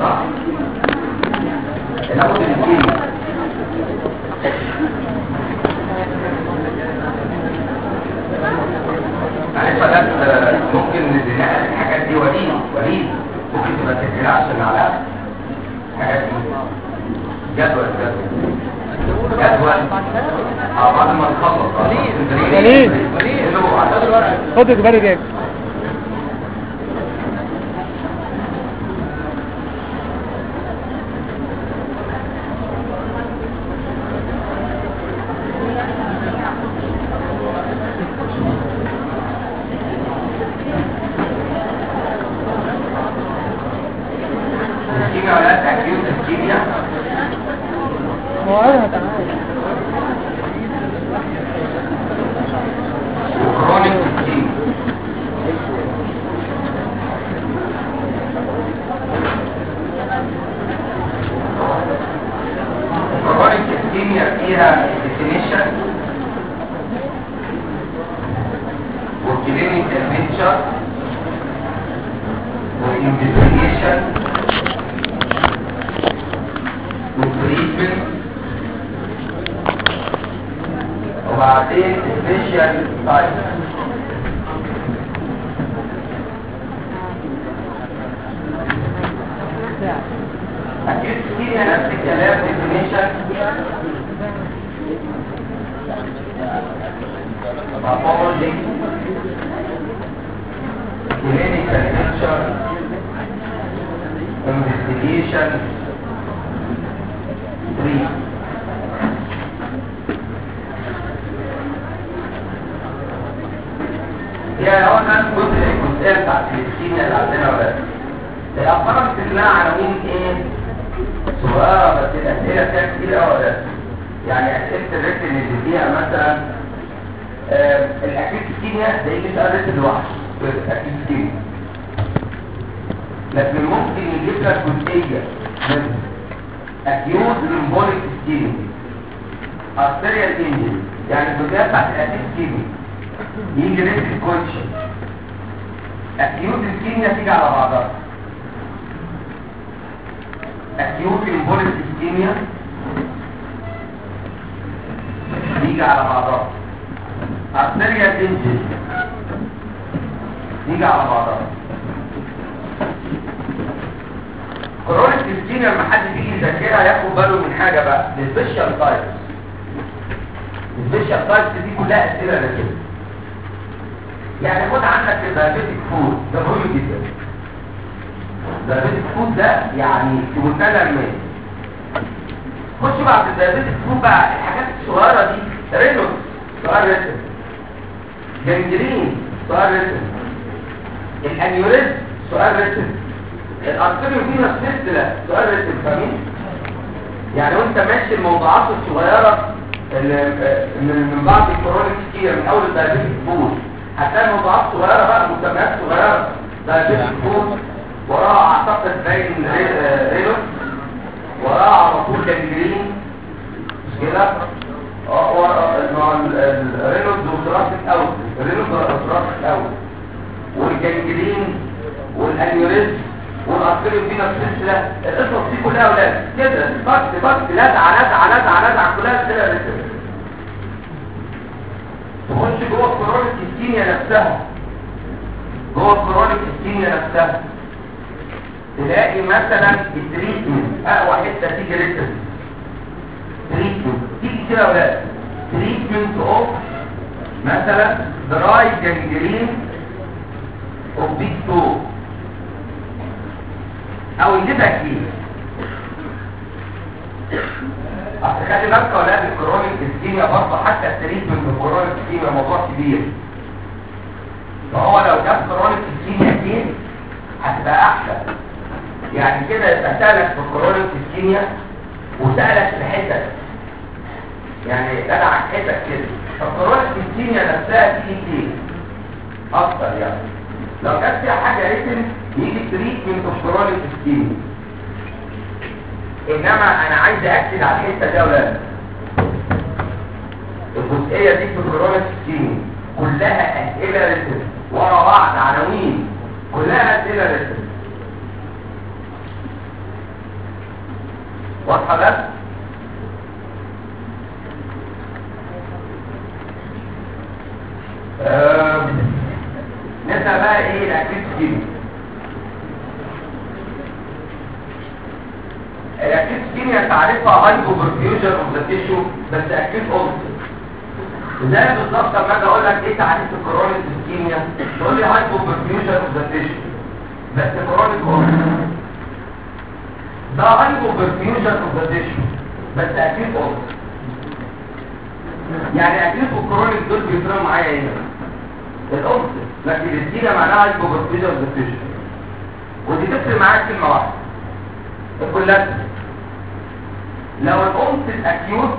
صح الأول الكيمياء معلش بس ممكن ننقل الحاجات دي وليد وليد ممكن تبقى تسجلها عشان على الحاجات دي جدول جدول جدول اه بعد ما نخلص وليد. وليد وليد. اللي هو عدد الورق خد الجبال جاي الكيمياء ولا تأكيد الكيمياء موعدها تعالى وكرونيك الكيمياء كرونيك الكيمياء فيها definition وكلينيكال بيكتشر وانفستيجيشن وتريتمنت وبعدين سبيشال تايب اكيد كتير نفس الكلام ديفينيشن باثولوجي كلينيكال بيكتشر انفستيجيشن تريتمنت هي هو كان جزء الجزئيه بتاعت الكيمياء اللي عندنا ولا الافكار كلها عناوين ايه صغيره بس الاسئله فيها كتير قوي ولا يعني اسئله الريتن اللي فيها مثلا آه الاكيد الكيمياء ده يجي سؤال ريتن لوحده الاكيد الكيمياء لكن ممكن يجيب لك جزئيه من اكيوت امبوليك سكيميا ارتريال انجل يعني الجزئيه بتاعت الاكيد الكيمياء يجي ريسك كوتشن اكيوت الكيمياء تيجي على بعضها اكيوت البوليس الكيمياء تيجي على بعضها ارتريا تنجل تيجي على بعضها كرونيك الكيمياء لما حد يجي يذاكرها ياخد باله من حاجه بقى السبيشال تايبس السبيشال تايبس دي كلها اسئله رسميه يعني خد عندك الدايابيتك فود ده مهم جدا الدايابيتك فود ده يعني في منتهى الاهميه خش بعد الدايابيتك فود بقى الحاجات الصغيره دي رينوس سؤال رسم جنجرين سؤال رسم الانيوريزم سؤال رسم الارتيريو فينا سلسله سؤال رسم فاهمين يعني وانت ماشي الموضوعات الصغيره اللي من من بعض الكرونيك كتير من اول الدايابيتك فود هتلاقي موضوعات صغيرة بقى مسميات صغيرة ده جيب فود وراها اعتقد باين ري- رينوس وراها على طول جنجرين مش كده اه ورا مع ال- ال- الرينوس والثراسك الاول الرينوس والثراسك الاول والجنجرين والانيوريزم والارتيريو فينا السلسله القصص دي كلها اولاد كده بس بس لدعه لدعه لدعه لدعه كلها كده رسم تخش جوه الكرونيك الكيمياء نفسها جوه الكرونيك الكيمياء نفسها تلاقي مثلا التريتمنت اقوى حته تيجي ريتم تريتمنت تيجي كده يا ولاد تريتمنت اوف مثلا دراي جنجرين اوف بيج تو او يجيبها كتير اصل خلي بالك يا ولاد الكرونيك الكيمياء برضه حتى التريتمنت الكرونيك الكيمياء موضوع كبير فهو لو جاب كرونيك الكيمياء كتير هتبقى احسن يعني كده يبقى سألك في كرونيك الكيمياء وسألك في حتت يعني جدعك حتت كده فكرونيك الكيمياء نفسها تيجي كتير اكتر يعني لو كانت فيها حاجه ريتم يجي تريتمنت اوف كرونيك الكيمياء انما انا عايز اكد على الحته دي يا ولاد الجزئيه دي في الكرونيك سكين كلها اسئله رسم ورا بعض عناوين كلها اسئله رسم واضحه بس آم، نبدا بقى ايه الاكيد سكيميا الاكيد سكيميا تعرفها هايبو برفيوجن اوف ذا تيشو بس اكيد اوبس زي بالظبط لما اجي اقول لك ايه تعريف الكرونيك سكيميا تقول لي هايبو برفيوجن اوف ذا تيشو بس كرونيك اوبس ده هايبو برفيوجن اوف ذا تيشو بس اكيد اوبس يعني اكيد الكرونيك دول بيفرقوا معايا ايه الأنس لكن الدينا معناها البروبرتيجر ديفيشن ودي تفرق معاك كلمة واحدة الكولات لو الأنس الأكيوت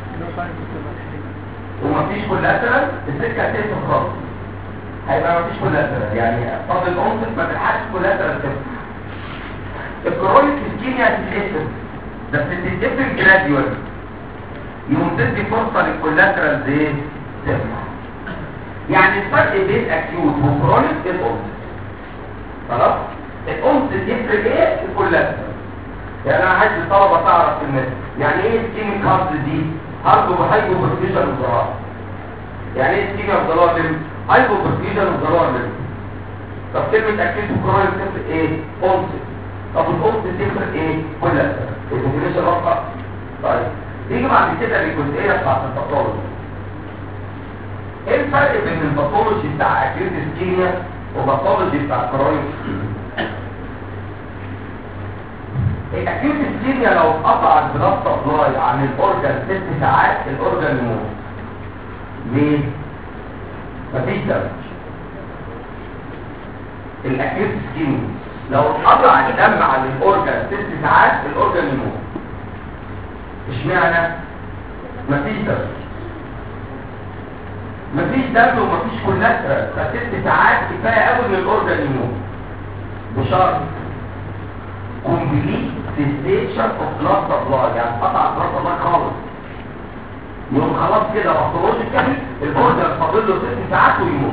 ومفيش كولاترال السكة هتقفل خالص هيبقى مفيش كولاترال يعني فاضل الأنس ما تلحقش كولاترال تفرق الكرونيك الكيميا هتتقفل بس تتقفل جراديوال يقوم تدي فرصة للكولاترال دي تفتح يعني الفرق بين اكيوت وكرونيك الأنس خلاص الأنس يفرق ايه الكولاترال يعني انا عايز الطلبة تعرف الناس يعني ايه الكيميك هارد دي هارد وهايبو برفيشن وضرار يعني ايه الكيميا وضرار هايبو برفيشن وضرار طب كلمة اكيوت وكرونيك تفرق ايه أنس طب الأنس تفرق ايه كولاترال الديفينيشن واضحة طيب نيجي بعد كده للجزئيه بتاعت الباثولوجي ايه الفرق بين الباثولوجي بتاع اكيوت اسكيميا والباثولوجي بتاع كرونيك الاكيوت اسكيميا لو قطع البلاد سبلاي عن الاورجن ست ساعات الاورجن يموت ليه مفيش دم الاكيوت اسكيميا لو قطع الدم عن الاورجن ست ساعات الاورجن يموت اشمعنى مفيش دم مفيش دم ومفيش كولاترال فست ساعات كفايه قوي ان الاورجن يموت بشرط كومبليت سيستيشن اوف بلاد سبلاي يعني قطع بلاد سبلاي خالص يوم خلاص كده باثولوجيكالي الاورجن فاضل له ست ساعات ويموت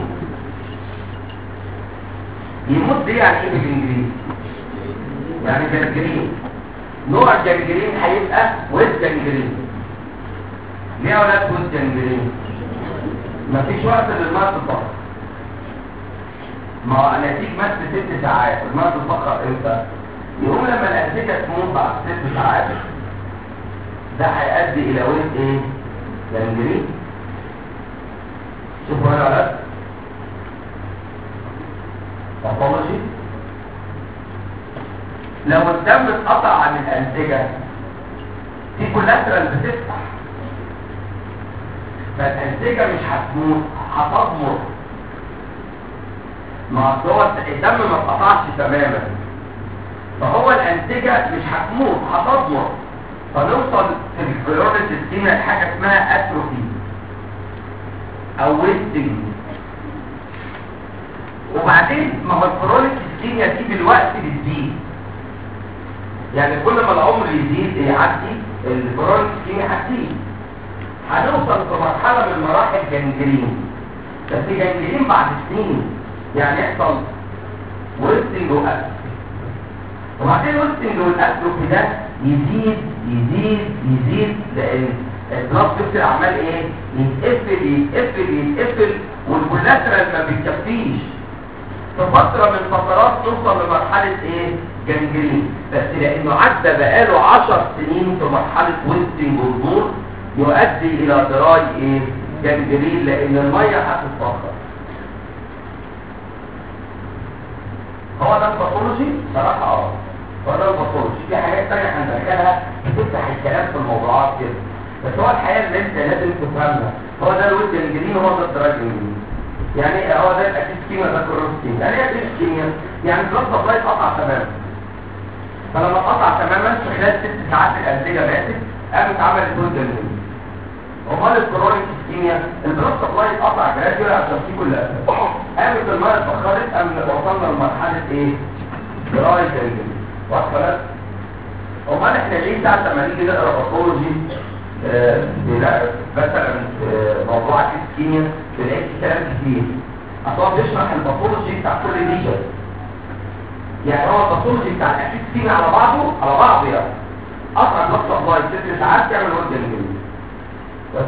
يموت دي يعني ايه بالانجليزي؟ يعني جنجرين نوع الجنجرين هيبقى ويز جنجرين ليه يا ولاد ويز جنجرين مفيش وقت للماء الفقر ما هو اناتيك مس ست ساعات الماء الفقر امتى يقوم لما الانتيكه تموت بعد ست ساعات ده هيؤدي الى ويز ايه جنجرين شوفوا هنا يا ولاد باثولوجي لو الدم اتقطع عن الأنسجة دي كولاترال بتفتح فالأنسجة مش هتموت هتضمر ما أصل هو الدم ما اتقطعش تماما فهو الأنسجة مش هتموت هتضمر فنوصل في الفيرونس السينا لحاجة اسمها أتروفي أو ويستنج وبعدين ما هو الفيرونس السينا دي دلوقتي بتزيد يعني كل ما العمر يزيد يعدي الكرونيك سكيميا هتزيد هنوصل في مرحله من مراحل جنجرين بس جنجرين بعد سنين يعني يحصل ويستنج وأسف وبعدين الويستنج والأسف ده يزيد يزيد يزيد لأن البلاد بيفضل عمال ايه يتقفل يتقفل يتقفل والكولاترال ما بيكفيش في فترة من فترات نوصل لمرحلة ايه جنجرين بس لانه عدى بقاله عشر سنين في مرحلة ويستنج والدور يؤدي الى دراي ايه جنجرين لان المية هتتفضل هو ده الباثولوجي صراحة اه هو ده الباثولوجي في حاجات تانية هندخلها بتفتح الكلام في الموضوعات كده بس هو الحقيقة اللي انت لازم تفهمها هو ده الويست جنجرين وهو ده الدراي جنجرين يعني هو ده الاكيد كيميا ده كلوروس يعني ايه اكيد كيميا يعني البلاد سبلاي اتقطع تماما فلما اتقطع تماما في خلال ست ساعات الانسجه ماتت قامت عملت دول جنين امال الكرونيك كيميا البلاد سبلاي اتقطع جراديوال عشان في كل قامت الميه اتاخرت قام وصلنا لمرحله ايه دراي جنين واصله امال احنا ليه ساعه لما نيجي نقرا باثولوجي آه لا مثلا في موضوع الكيمياء تلاقي كلام كتير اصل هو بيشرح الباثولوجي بتاع كل ريجن يعني هو الباثولوجي بتاع الاكيد كيمياء على بعضه على بعضه يعني قطع بلاد سبلاي ست ساعات تعمل ورد جنجرين بس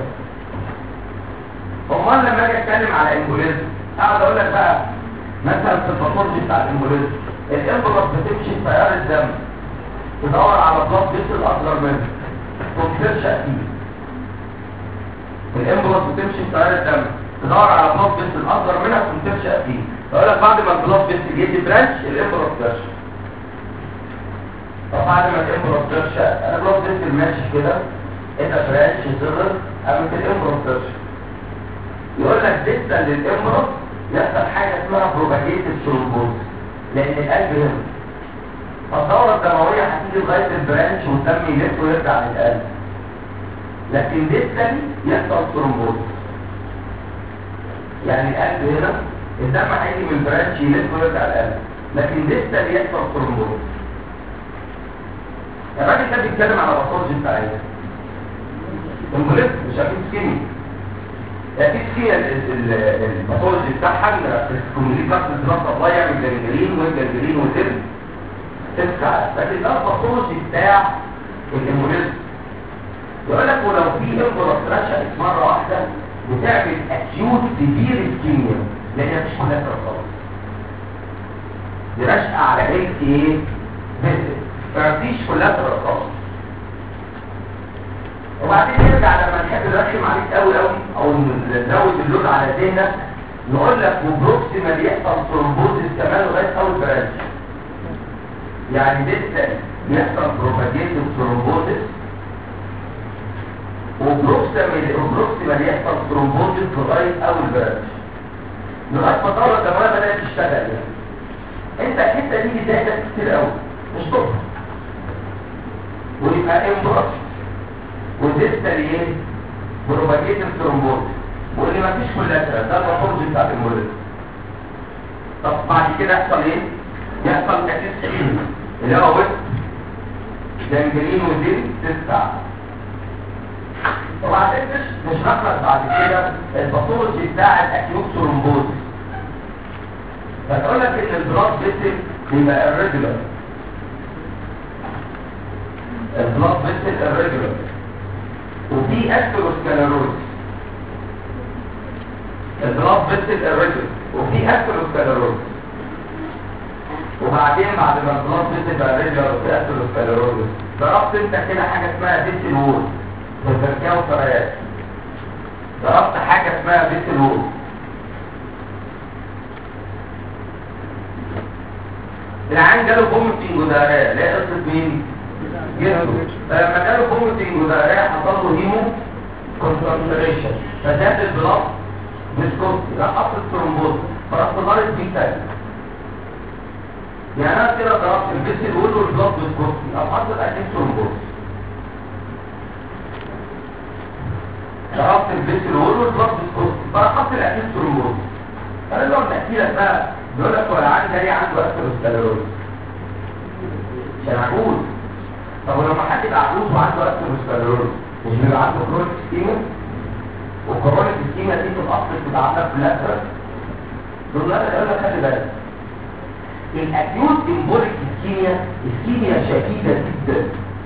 امال لما اجي اتكلم على امبوليزم اقعد اقول لك بقى مثلا في الباثولوجي بتاع الامبوليزم الامبولس بتمشي في تيار الدم تدور على بلاد فيسل اصغر منه وبترشق فيه الامبولس بتمشي في تيار الدم تدور على بلاد فيسل اصغر منها وبترشق فيه فاقول لك بعد ما البلاد فيسل يدي برانش الامبولس ترشق طب بعد ما الامبولس ترشق انا بلاد فيسل ماشي كده انت برانش صغر قامت الامبولس ترشق يقول لك ديستا للامبولس يحصل حاجه اسمها بروباجيتيف ثرومبوز لان القلب هنا فالدورة الدموية هتيجي لغاية البرانش والدم يلف ويرجع للقلب لكن ديستالي يحصل ثرومبوز يعني القلب هنا الدم هيجي من البرانش يلف ويرجع للقلب لكن ديستالي يحصل ثرومبوز الراجل ده بيتكلم على باثولوجي بتاع ايه؟ امبوليزم مش اكيد سكيني اكيد فيها الباثولوجي بتاعها ان الكوميدي كارت الدراسه الله يعمل جنجرين والجنجرين وتم تسعة لكن ده الباثولوجي بتاع الامبوليزم يقول لك ولو في امبولس رشقت مره واحده بتعمل اكيوت سيفير اسكيميا لان مفيش كولاترال خالص دي رشقه على هيك ايه؟ فيزيت فمفيش كولاترال خالص وبعدين نرجع لما نحب نرخم عليك قوي قوي او نزود اللود على ذهنك نقول لك وبروكسيمال يحصل ثرومبوزيس كمان لغايه اول برانش يعني لسه يحصل بروباجيتيف ثرومبوزيس وبروكسيمال وبروكسيمال يحصل ثرومبوزيس لغايه اول برانش لغايه ما الدوره الدمويه بدات تشتغل يعني انت الحته دي بتضايقك كتير قوي مش طب ويبقى امبراس وديستال ايه بروباجيتيف ثرومبوز واللي مفيش كولاترال ده الباثولوجي بتاع المولد طب بعد كده يحصل ايه يحصل اسيستين اللي هو وسط جنجرين ودين تسع وبعدين مش مش نخلص بعد كده الباثولوجي بتاع الاكيوت ثرومبوز فتقول لك ان البلاد فيسل بيبقى irregular البلاد فيسل irregular وفي اثيروسكليروز البلاد فيسل الريجل وفي اثيروسكليروز وبعدين بعد ما البلاد فيسل بقى ريجل وفي اثيروسكليروز ضربت انت كده حاجه اسمها فيسل وول في البركاء والسرايات ضربت حاجه اسمها فيسل وول العين جاله فوميتنج وداريه لا قصه مين؟ جسمه فلما جاله فوميتنج وداريه حصل له هيمو كونسنتريشن فزاد البلاط فيسكوستي راح حط الثرومبوز فراح ظهرت فيه تاني يعني انا كده ضربت الفيسل وول والبلاط فيسكوستي او حصل اكيد ثرومبوز ضربت الفيسل وول والبلاط فيسكوستي فراح حط الاكيد ثرومبوز فانا لو التأثير بقى بيقول لك هو العيان ده ليه عنده اثيروسكليروز عشان عجوز طب ولما حد يبقى عجوز وعنده اثيروسكليروز مش بيبقى عنده كرونيك سكيميا وكرونيك سكيميا دي في الاصل بتبقى عندها بلاتر دول لا يقول لك خلي بالك الاكيوت امبوليك سكيميا سكيميا شديده جدا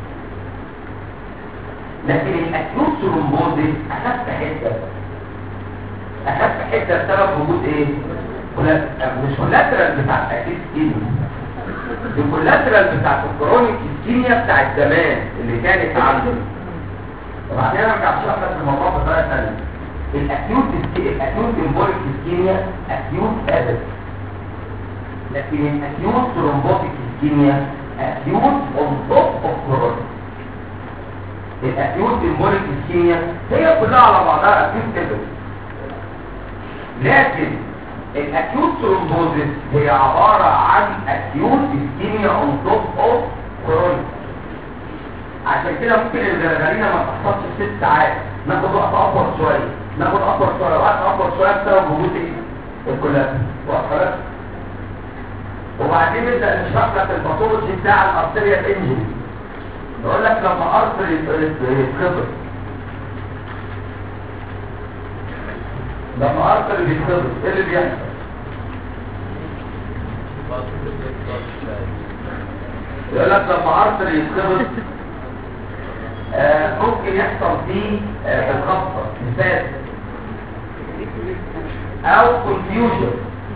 لكن الاكيوت ثرومبوزيس اخف حته اخف حته بسبب وجود ايه مش كولاترال بتاع الاكيد سكيميا دي كولاترال بتاعت الكرونيك سكيميا بتاعت زمان اللي كانت عنده وبعدين انا ارجع اشرح لك الموضوع بطريقه ثانيه الاكيوت الاكيوت امبوليك سكيميا اكيوت ابد لكن الاكيوت ثرومبوتيك سكيميا اكيوت اون توب اوف كرونيك الاكيوت امبوليك سكيميا هي كلها على بعضها اكيوت ابد لكن الاكيوت ثرومبوزيس هي عبارة عن اكيوت اسكيميا اون توب اوف كرونيك عشان كده ممكن الغرغرينه ما تحصلش في ست ساعات ناخد وقت اطول شويه ناخد اطول شويه وقت اطول شويه بسبب وجود ايه الكلاب وقت وبعدين نبدا نشرح لك الباثولوجي بتاع الارتريال انجري نقول لك لما ارتري يتخبط لما ارتري بيتخبط ايه اللي بيحصل يقول لك لما ارتري يتخبط آه ممكن يحصل فيه آه بالخبطة مثال او confusion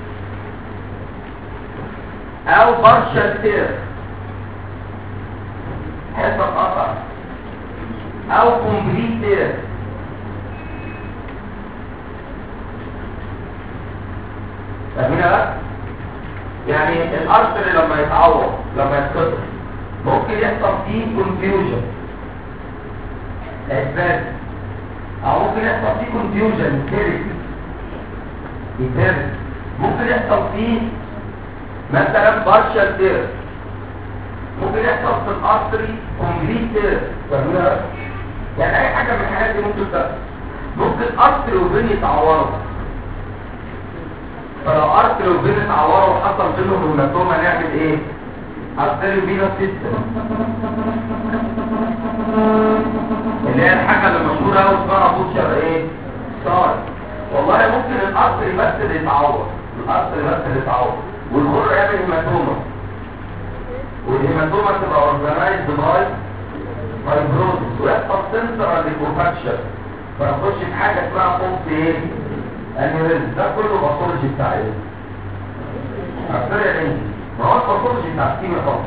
او partial tear حصة قطع او complete tear فاهمين بقى؟ يعني الارتري لما يتعور لما يتكسر ممكن يحصل فيه confusion اسباب او ممكن يحصل فيه confusion كيري يتابع ممكن يحصل فيه مثلا partial tear ممكن يحصل في الارتري complete tear فاهمين يعني اي حاجه من الحاجات دي ممكن تحصل ممكن ارتري وبين يتعوروا فلو ارتري وبين اتعوروا وحصل بينهم هيماتوما نعمل ايه ارتري وبين سيستم اللي هي الحاجه اللي مشهوره قوي اسمها بوتشر ايه صار والله ممكن الارتري بس اللي يتعور الارتري بس اللي يتعور والغر يعمل هيماتوما والهيماتوما تبقى اورجنايزد باي فايبروزس ويحصل سنترال ليكوفاكشن فنخش في حاجه اسمها بوست ايه انيوريزم ده كله باثولوجي بتاع ايه ارتريا انجي ما هو الباثولوجي بتاع الكيمياء طبعا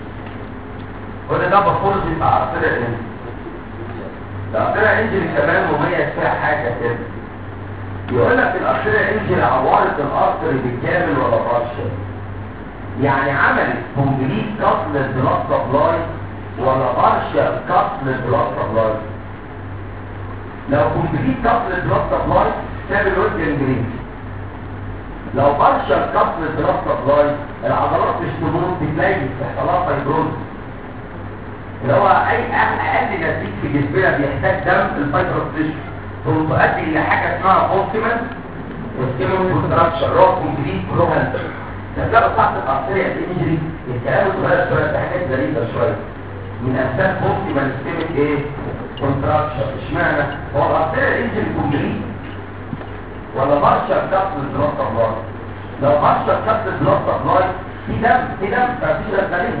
كل ده باثولوجي بتاع ارتريا انجي الارتريا انجي كمان مميز فيها حاجه كده يقول لك الارتريا انجي عوارة الارتري بالكامل ولا بارشل يعني عملت كومبليت كسل البلاد سبلاي ولا بارشل كسل البلاد سبلاي لو كومبليت كسل البلاد سبلاي تعمل ويت جنجرين لو بارشل كسر البلاد سبلاي العضلات مش تموت بتلاقي استحصالات فايبروز اللي هو اي اقل نسيج في جسمنا بيحتاج دم الفايبروز تيشو ثم تؤدي الى حاجه اسمها اوبتيمال اوبتيمال كونتراكشن رو كومبليت بروهان تلاقوا تحت الارتريا الانجري الكلام صغير شويه ده حاجات غريبه شويه من اسباب اوبتيمال سيستمك ايه كونتراكشن اشمعنى هو الارتريا الانجري كومبليت ولا بارشل كسر البلاد سبلاي لو بارشل كسر البلاد سبلاي في دم في دم مفيش غير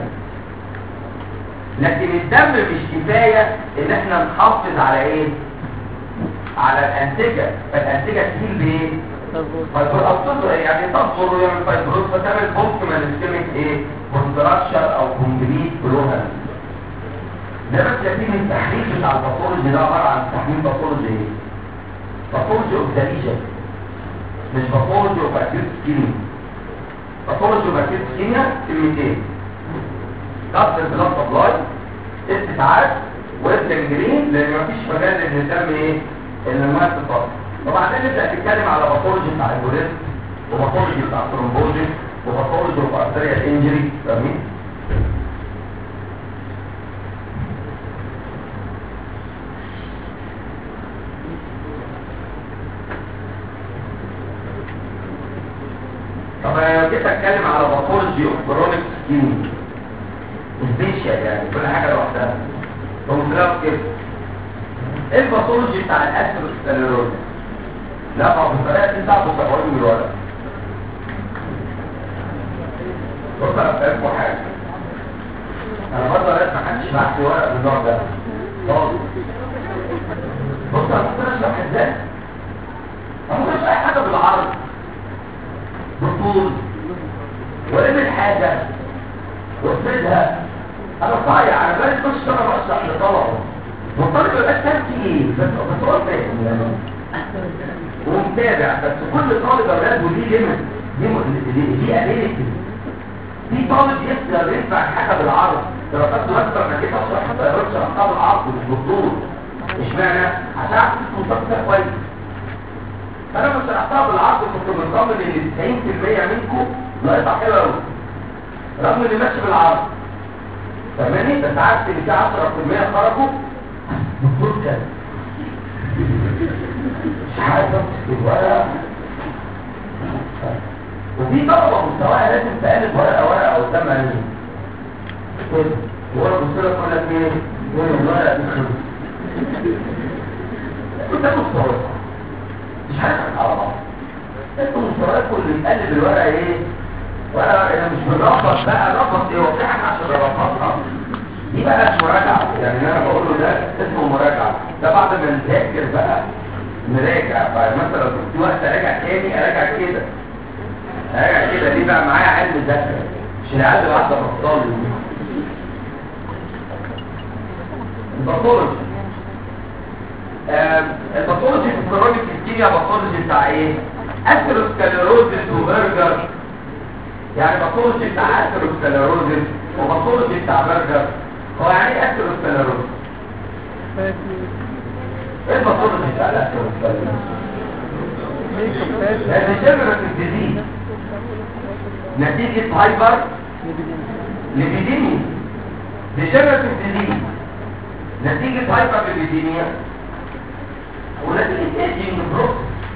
لكن الدم مش كفايه ان احنا نحافظ على ايه على الانتجه فالانتجه تهيل بايه فالبروتوز يعني تنفر ويعمل فايبروز فتعمل اوبتيمال سيستمك ايه كونتراكشر او كومبليت بروهان ده بس يتم التحليل بتاع الباثولوجي ده عباره عن تحليل باثولوجي ايه باثولوجي اوف ذا ليجن مش باثولوجي اوف اكيوت سكيميا باثولوجي اوف اكيوت سكيميا كلمتين كسر البلاد سبلاي ست ساعات والجنجرين لان مفيش مجال ان الدم ايه ان الماء تتفضل وبعدين نبدا نتكلم على باثولوجي بتاع الجوريست وباثولوجي بتاع الثرومبوزيس وباثولوجي اوف ارتريال انجري فاهمين طب انا جيت اتكلم على باثولوجي اوف كرونيك سكين سبيشال يعني كل حاجه لوحدها فمثلا كده ايه الباثولوجي بتاع الاسيروسكليروز لا ما هو بالطريقه دي صعب تقعدوا من الورق بص انا فاهمكم حاجه انا برضه لازم ما حدش بعت لي ورق من النوع ده خالص بص انا ممكن اشرح ازاي انا ممكن اشرح حاجه بالعرض بالطول وقبل حاجه وافردها انا صايع انا بقالي كل سنه بشرح لطلبه والطالب يبقى فاهم ايه بس بس هو فاهم يعني ومتابع بس كل طالب اولاد وليه ليميت ليه ابيلتي في طالب يقدر يدفع حاجه بالعرض لو خدت اكتر انا جيت اشرح حتى شرحتها بالعرض مش بالطول اشمعنى عشان اعرف المنطق كويس فانا لما شرحتها بالعرض كنت مطمن ان 90% منكم لا يطلع حلو قوي رغم اني ماشي بالعرض فاهماني بس عارف ان في 10% خرجوا دكتور كان مش عارف امسك الورقه وفي طلبه مستواها لازم تقلب ورقه ورقه قدام عينيه كده وهو بص لك يقول لك ايه يقول الورقه دي خلص انت مستواك مش عارف على بعض انت مستواك اللي يقلب الورقه ايه ولا انا مش بنربط بقى ربط ايه وفي حاجه عشان اربطها دي بقى مش مراجعه يعني انا بقول له ده افتكر بقى نراجع بعد مثلا لو كنت وقت اراجع تاني اراجع كده اراجع كده ليه بقى معايا علم ذاكره مش العيال واحده بطال الباثولوجي الباثولوجي في الكرونيك الكيمياء باثولوجي بتاع ايه؟ اثيروسكليروزس وبرجر يعني باثولوجي بتاع اثيروسكليروزس وباثولوجي بتاع برجر هو يعني ايه اثيروسكليروزس؟ ايه الباثولوجي بتاع الاثيروسكليروزس؟ ده ديجنراتيف ديزيز نتيجة هايبر ليبيديميا ديجنراتيف ديزيز نتيجة هايبر ليبيديميا ونتيجة ايجينج بروسس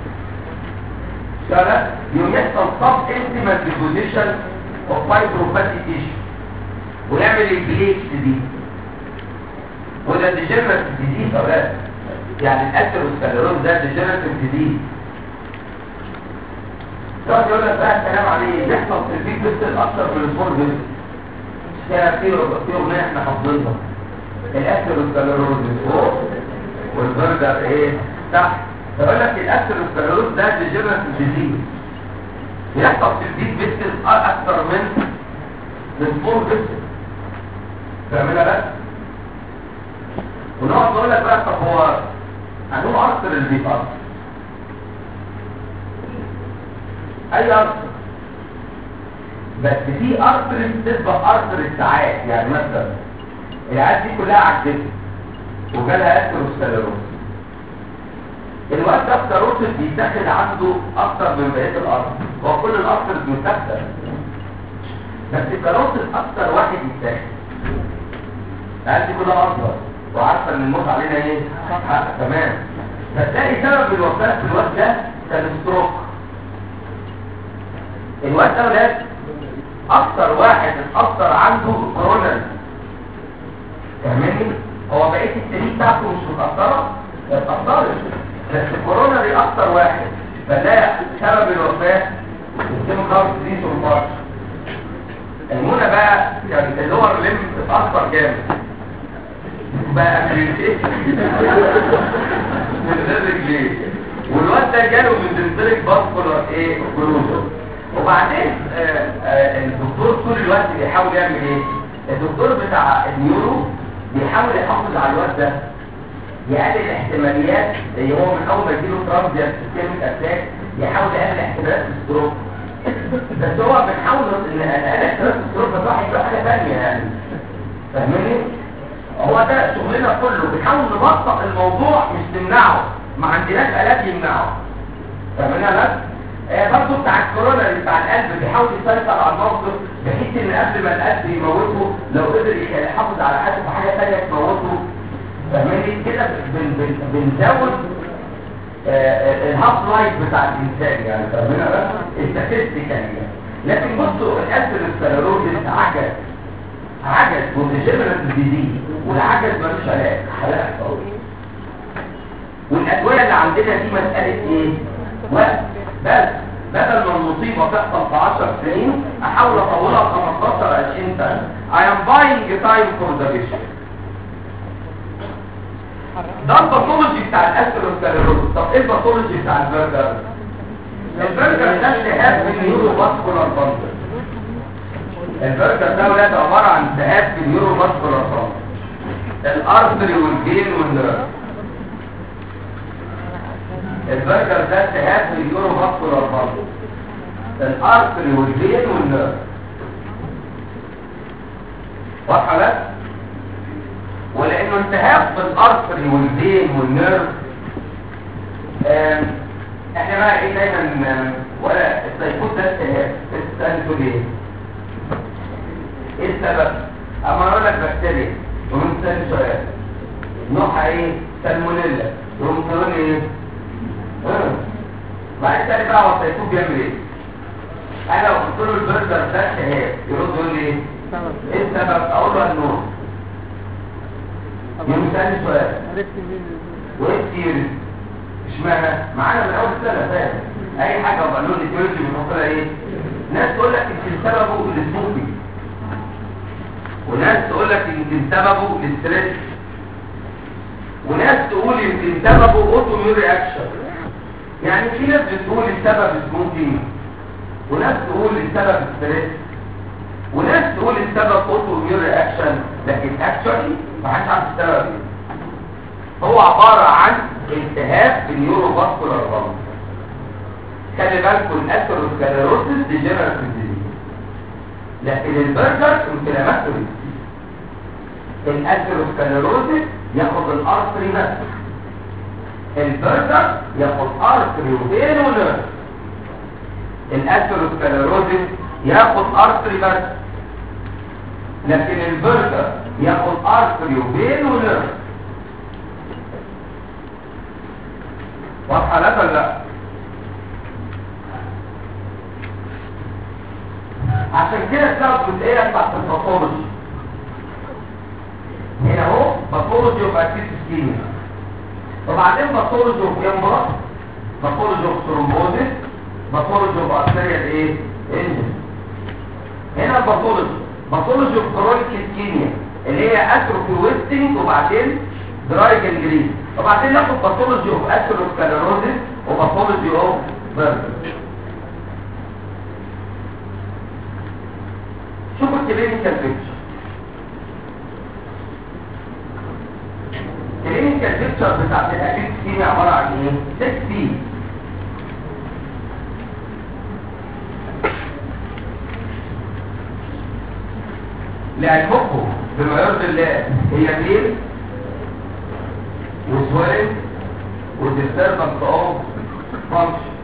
كده يوم يحصل صف انتيمال ديبوزيشن اوف فايبروباتي تيشو ويعمل البليكس دي وده ديجنراتيف ديزيز اولاد يعني الاثيروسكليروز ده ديجنراتيف ديزيز يقعد يقول لك بقى الكلام عليه بيحصل في البيك بيستل اكتر من الفور بيستل كده في في اغنيه احنا حافظينها الاثيروسكليروز فوق والبرجر ايه تحت فيقول لك الاثيروسكليروز ده ديجنراتيف ديزيز بيحصل في البيك بيستل اكتر من الفور بيستل فاهمينها بس ونقعد نقول لك بقى طب هو هنقول ارثر اللي بيتأثر اي ارثر بس في ارثر بتسبق ارثر الساعات يعني مثلا العيال دي كلها عجزت وجالها اثيروسكليروز الوقت ده الكاروتيد بيتاخد عنده اكتر من بقيه الارض هو كل الارثر بيتاخد بس الكاروتيد اكتر واحد يتاخد العيال دي كلها اصغر وعارفه ان الموت علينا ايه حق تمام فتلاقي سبب الوفاه في الوقت ده كان ستروك الوقت ده ولاد اكتر واحد اتاثر عنده كورونا فاهمني هو بقيه السنين بتاعته مش متاثره اتاثرت بس الكورونا دي اكتر واحد فنلاقي سبب الوفاه السيم كارد دي سلطات المونة بقى يعني اللور لم اتاثر جامد بقى اكريتيشن من غير رجليه والواد ده جاله من دنتريك باسكولار ايه جلوزو وبعدين آه آه الدكتور طول الوقت بيحاول يعمل ايه الدكتور بتاع النيورو بيحاول يحافظ على الواد ده يقلل الاحتماليات اللي هو من اول ما يجيله ترانزيت سيستميك اتاك يحاول يقلل احتمالات الستروك بس هو بنحاول ان نقلل احتمالات الستروك بس واحد يبقى حاجه ثانيه يعني فاهمني هو ده شغلنا كله بنحاول نبسط الموضوع مش نمنعه ما عندناش آلات يمنعه فاهمين يا آه برضه بتاع الكورونا اللي بتاع القلب بيحاول يسيطر على الموقف بحيث ان قبل ما القلب يموته لو قدر يحافظ على حاجه في حاجه ثانيه تموته فاهمين كده بن بن بنزود آه الهاف لايف بتاع الانسان يعني فاهمين بقى استاتستيكالي لكن بصوا الاسيروسكليروز عجز عجز وديجنراتيف ديزيز والعجز ملوش علاج علاج قوي والادويه اللي عندنا دي مساله ايه وقت بس بدل ما المصيبه تحصل في 10 سنين احاول اطولها 15 20 سنه I am buying time for the patient ده الباثولوجي بتاع الاثيروسكليروز طب ايه الباثولوجي بتاع البرجر البرجر ده التهاب في النيورو فاسكولار بندل البرجر ده ولاد عباره عن التهاب في النيورو فاسكولار بندل الارتري والفين والنيرف البرجر ده التهاب في النيورو فاسكولار بندل الارتري والفين والنيرف واضحه بس ولانه التهاب في الارتري والفين والنيرف احنا بقى ايه دايما ولا السيكوت ده التهاب استنتوا ليه ايه السبب اما اقول لك بكتيريا تقوم تسال سؤال نوعها ايه سالمونيلا تقوم تقول لي ايه اه بعد كده بقى هو السيكوت بيعمل ايه انا لو قلت له البرجر ده التهاب يرد يقول لي ايه ايه السبب اقول له النور يوم تاني سؤال وايه كتير اشمعنى معانا من اول سنه فاهم اي حاجه وبقى له ايديولوجي بنحط لها ايه ناس تقول لك يمكن سببه السموكي وناس تقول لك يمكن سببه الاستريس وناس تقول يمكن سببه اوتوميون رياكشن يعني في ناس بتقول السبب سموكينج وناس تقول السبب ستريس وناس تقول السبب اوتوميون رياكشن لكن اكشولي ما حدش عارف السبب ايه هو عباره عن التهاب في النيورو فاسكولار بامب خلي بالكم الاثيروسكليروسيس دي جنرال ديزيز لكن البرجر انفلاماتوري الاثيروسكليروسيس ياخد الارتري بس البرجر ياخد ارتري وفين ونيرف الاثيروسكليروسيس ياخد ارتري بس لكن البرجر ياخد ارتري وفين ونيرف واضحه لك ولا لا عشان كده السبب جزئيه بتاعت الباثولوجي هنا اهو باثولوجي اوف اكيد سكيميا وبعدين باثولوجي اوف يمبرا باثولوجي اوف ثرومبوزيس باثولوجي اوف ارتيريال ايه انجن هنا باثولوجي باثولوجي اوف كرونيك سكيميا اللي هي اتروفي ويستنج وبعدين دراي جنجرين وبعدين ناخد باثولوجي اوف اثيروسكليروزيس وباثولوجي اوف بيرن شوفوا الكلينيكال بيكتشر الكلينيكال بيكتشر بتاعت الاكيد سكيميا عباره عن ايه 6 بي لعلمكم بما يرضي الله هي ميل وسويل وديستربنس اوف فانكشن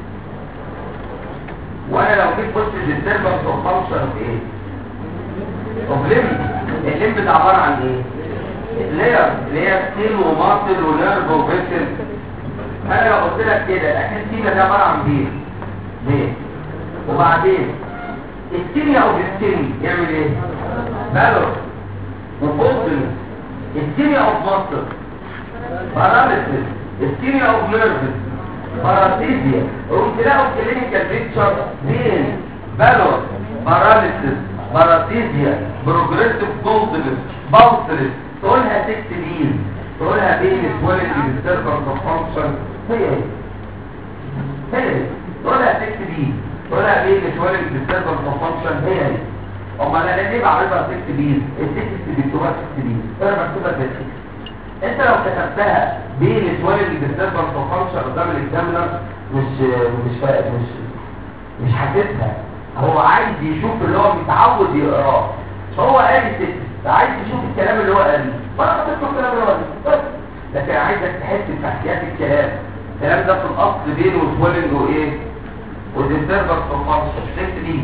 وانا لو جيت قلت ديستربنس اوف فانكشن في ايه اوف ليمب الليمب ده عباره عن ايه لاير اللي هي سكين وماسل ونيرف وفيسل انا لو قلت لك كده الاكيد سيما ده عباره عن بير بير وبعدين الكيمياء او الكيمياء يعمل ايه بالور وفوتن الكيمياء اوف ماسل باراليسيس الكيمياء اوف نيرفز باراسيزيا قمت تلاقوا كلينيكال بيكتشر بين بالور باراليسيس باراسيزيا بروجريسيف كولدنس بالسرس تقولها سكت بين تقولها بين سوالد ديستربنس اوف فانكشن هي هي هي هي تقولها سكت بين تقولها بين سوالد ديستربنس اوف فانكشن هي هي امال انا ليه بعرفها سكت بين السكت بيكتبها سكت بين انا بكتبها بالسكت انت لو كتبتها بين سوالد ديستربنس اوف فانكشن قدام الاكزامينر مش مش فا- مش مش حاسسها هو عايز يشوف اللي هو متعود يقراه هو قال ست عايز يشوف الكلام اللي هو قاله وانا حطيت له الكلام اللي هو قاله بس لكن عايزك تحس بتحكيات الكلام الكلام ده في الاصل بين وسوالنج وايه وديستربنس اوف فانكشن 6 بي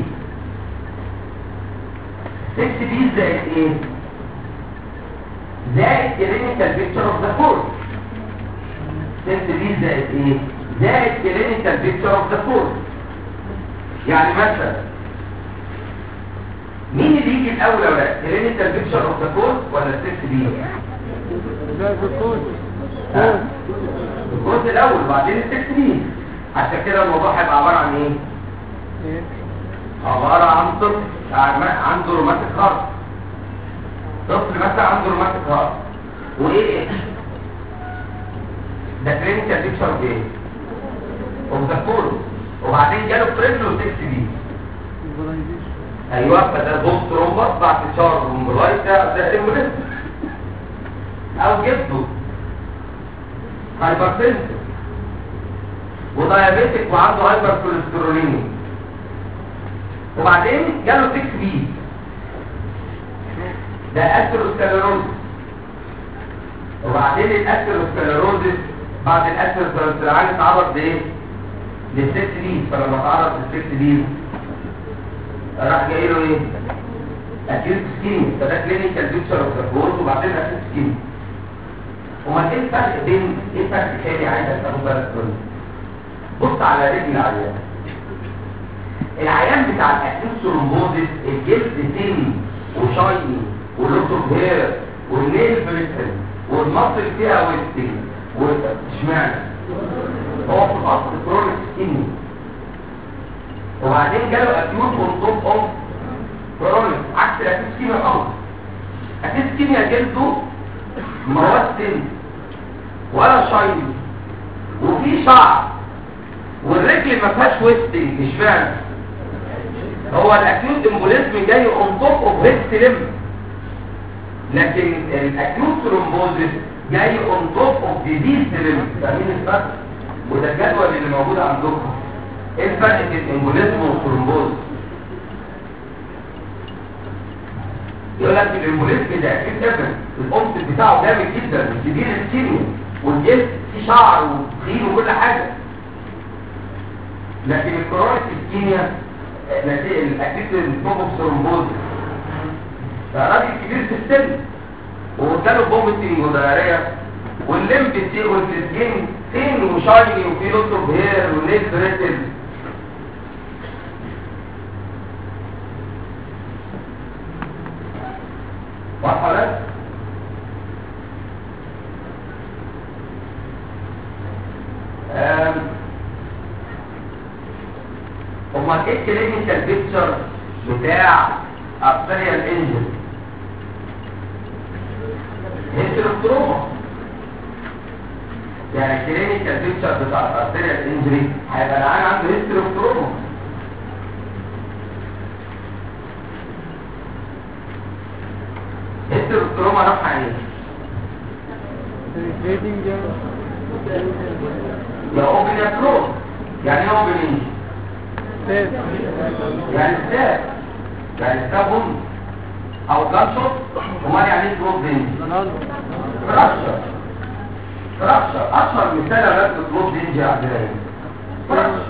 6 بي زائد ايه زائد كلينيكال بيكتشر اوف ذا كورس 6 بي زائد ايه زائد كلينيكال بيكتشر اوف ذا كورس يعني مثلا مين اللي يجي الاول يا ولاد كلينيكال بيكتشر اوف ذا كورس ولا 6 بي ده في الكود ها؟ الكورس الاول وبعدين ال 6 بي عشان كده الموضوع هيبقى عباره عن ايه ايه عباره عن طفل عنده روماتيك هارت طفل مثلا عنده روماتيك هارت وايه ده كلينيكال بيكتشر اوف ايه اوف ذا كورس وبعدين جاله بريفلو 6 بي الفاليديشن ايوه فده بوست رومبس بعد شهر رومبلايت ده ده امبوليزم او جبته هايبرتنسن ودايابيتك وعنده هايبر كوليستروليني وبعدين جاله 6 بي ده اثيروسكليروزس وبعدين الاثيروسكليروزس بعد الاثيروسكليروزس اتعرض لايه؟ للست بي فلما اتعرض للست بي راح جاي له ايه اكيوت سكين فده كلينيكال بيكتشر اوف ذا كورس وبعدين اكيوت سكين امال ايه الفرق بين ايه الفرق الثاني عايزك تاخد بالك منه بص على رجل العيان العيان بتاع الاكيوت ثرومبوزيس الجلد تن وشايني ولوس اوف هير والنيل بريتل والمصل فيها ويستنج اشمعنى هو في الاصل كرونيك سكيني وبعدين جاله اكيوت اون توب اوف كرونيك عكس الاكيوت كيميا خالص اكيوت كيميا جلده مواد سن ولا شايني وفي شعر والرجل ما فيهاش ويستنج مش فاهم هو الاكيوت امبوليزم جاي اون توب اوف هيد ليم لكن الاكيوت ثرومبوزيس جاي اون توب اوف ديزيز ليم فاهمين الفرق وده الجدول اللي موجود عندكم ايه الفرق بين الامبوليزم والثرومبوزيس يقول لك الامبوليزم ده اكيد جدا القمص بتاعه جامد جدا كبير الكيمياء والجلد فيه شعر وطحين وكل حاجه لكن الكرونيك الكيمياء نتيجه الاكيد التوبوك ثرومبوز فراجل كبير في السن وقدامه بومتنج ودايريه واللمب دي والسكين تين وشايني وفي لوت اوف هير ونيل بريتل واضحه لك؟ امال ايه الكلينيكال بيكتشر بتاع ارتريال انجن هيستروما يعني الكلينيكال بيكتشر بتاع الارتريال انجري هيبقى العيان عنده هيستروما هيستروما نوعها ايه؟ Rating يا اوبن يا كلوز يعني ايه اوبن انجن؟ Safe. يعني ستاب يعني ستاب بوم او جانشوت امال يعني ايه كلوز انجن؟ Ronaldo. فراكشر فراكشر اشهر مثال على الكلوز انجن عندنا ايه؟ فراكشر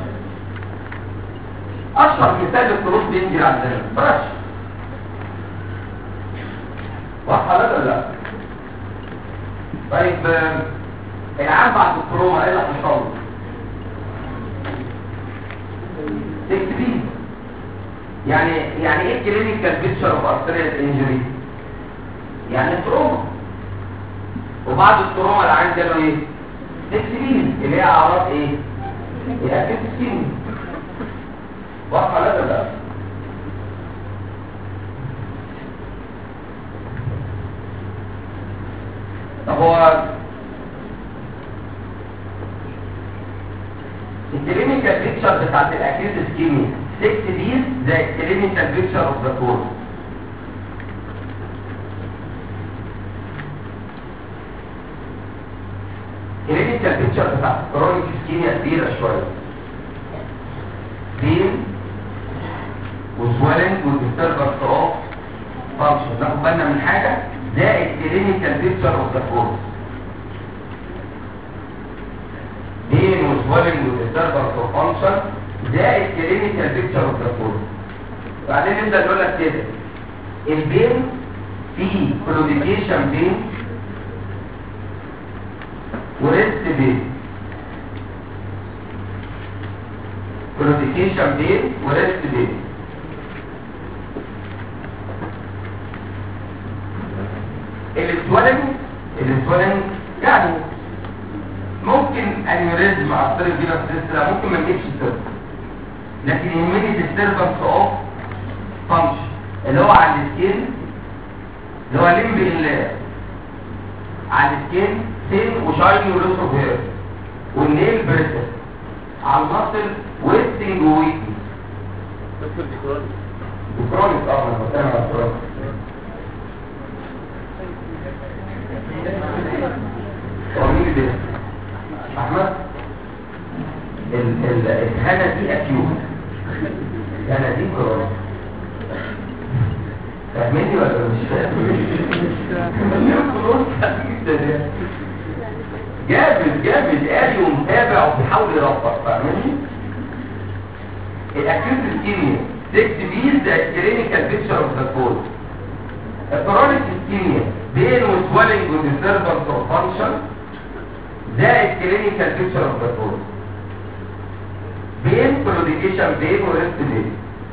اشهر مثال للكلوز انجن عندنا فراكشر واضحه لك ولا لا؟ طيب آم، العام بعد الكورونا ايه اللي هيحصل له؟ تكتبين يعني يعني ايه كلينيكال بيكتشر اوف ارتريال انجري يعني تروما وبعد التروما العين جاله ايه تكتبين اللي هي اعراض ايه الاكيد سكين واضحه لا لا لا طب هو الكلينيكال بيكتشر بتاعت الاكيوت سكيميا 6 ديز زي الكلينيكال بيكتشر اوف ذا كورس الكلينيكال بيكتشر بتاعت كرونيك سكيميا كبيره شويه بين وسويلنج وديستربنس اوف فانكشن ناخد بالنا من حاجه ده الكلينيكال بيكتشر اوف ذا كورس بين وسويلنج وديستربنس اوف فانكشن ده الكلينيكال بيكتشر اوف ذا كورس بعدين نبدا نقول لك كده البين فيه كلوديكيشن بين وريست بين كلوديكيشن بين وريست بين الاسولنج الاسولنج يعني ممكن انيوريزم على الطريق دي نفس ممكن ما نجيبش الطريق لكن يهمني disturbance اوف فانكشن اللي هو على السكين اللي هو لمب اللاب على السكين سين وشايني ولوس اوف هير والنيل بريتل على المصل ويستنج وويكنس دكتور دي كرونيك وكرونيك اه انا بتكلم على الكرونيك هو مين ده؟ احمد ال- ال- الهنا دي اكيوت الهنا دي كرونيك فاهمني ولا مش فاهم؟ جامد جامد قاري ومتابع وبيحاول يربط فاهمني؟ الاكيوت اسكيميا 6 بيز ده كلينيكال بيكتشر اوف ذا كود الكرونيك اسكيميا بين وسويلنج وديستربنس اوف فانكشن ده الكلينيكال بيكتشر اوف ذا كود بين كلوديكيشن بين وريست بين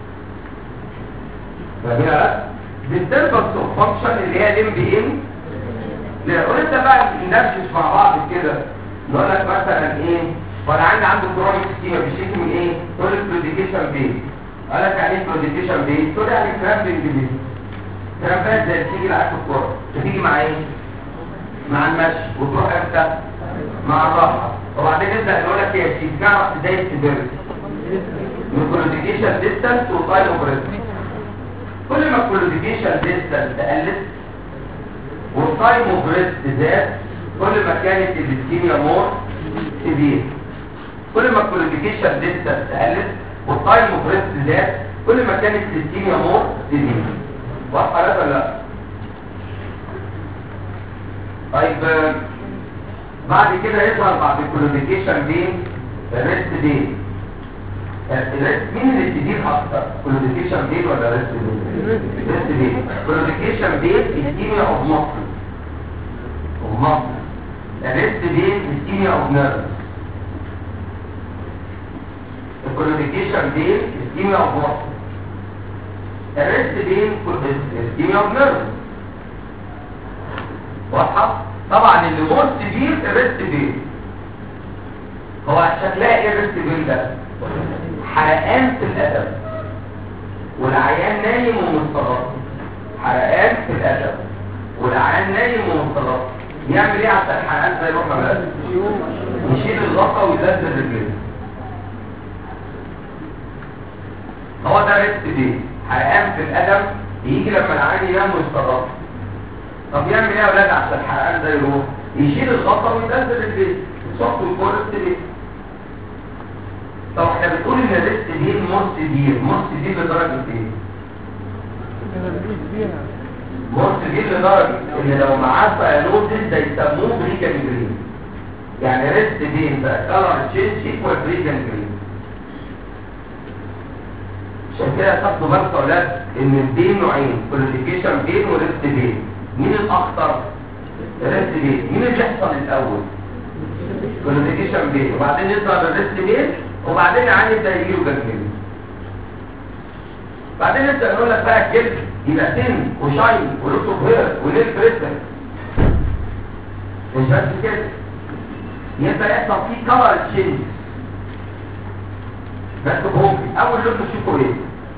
فاهمين ولا ديستربنس اوف فانكشن اللي هي لم بين لا وانت بقى ندردش مع بعض كده نقول لك مثلا ايه وانا عندي عنده كرونيك سكيما بيشتكي من ايه تقول لك كلوديكيشن بين قال لك يعني ايه كلوديكيشن بين تقول يعني كرامبنج بين كرامبات زي اللي بتيجي لعيبه الكوره بتيجي مع ايه مع المشي وتروح امتى مع الراحه وبعدين نبدا نقول لك يا سيدي نعرف ازاي السيفيريتي من كولوديكيشن ديستانس وتايم اوف ريست كل ما الكولوديكيشن ديستانس قلت والتايم اوف ريست زاد كل ما كانت الاسكيميا مور سيفير كل ما الكولوديكيشن ديستانس قلت والتايم اوف ريست زاد كل ما كانت الاسكيميا مور سيفير واضحه ولا لا طيب آه، بعد كده يظهر بعد الكولوديكيشن بين الريست بين الريست مين اللي بيدير اكتر كولوديكيشن بين ولا ريست بين ريست بين كولوديكيشن بين اسكيميا اوف مصر اوف مصر الريست بين اسكيميا اوف نيرف الكولوديكيشن بين اسكيميا اوف مصر الريست بين اسكيميا اوف نيرف واضحه طبعا اللي مور سيفير الريست بين هو شكلها ايه الريست بين ده حرقان في الادب والعيان نايم ومستغرب حرقان في الادب والعيان نايم ومستغرب يعمل ايه عشان الحرقان ده يروح مبلغ يشيل الغطا وينزل رجليه هو ده ريست بين حرقان في الادب يجي لما العيان ينام ويستغرب طب يعمل ايه يا اولاد عشان الحرقان ده يروح يشيل الغطا وينزل رجليه يصف الكور السرير طب احنا بنقول ان الريست دي مور سيفير مور سيفير لدرجه ايه مور سيفير لدرجه ان لو معاه فيانوزيس ده يسموه بريجان جرين يعني ريست بين بقى كلر تشينج ايكوال بريجان جرين عشان كده تاخدوا بالكم يا اولاد ان البين نوعين كوليفيكيشن بين وريست بين مين الاخطر الريست بين مين اللي بيحصل الاول كوليفيكيشن بين وبعدين يظهر الريست بين وبعدين العين يبدا يجيله جنجرين بعدين نبدا نقول لك بقى الجلد يبقى سن وشاين ولوس اوف هير ونيل بريسن مش بس كده يبدا يحصل فيه كلر تشينج بس بومبي اول لون تشوفه ايه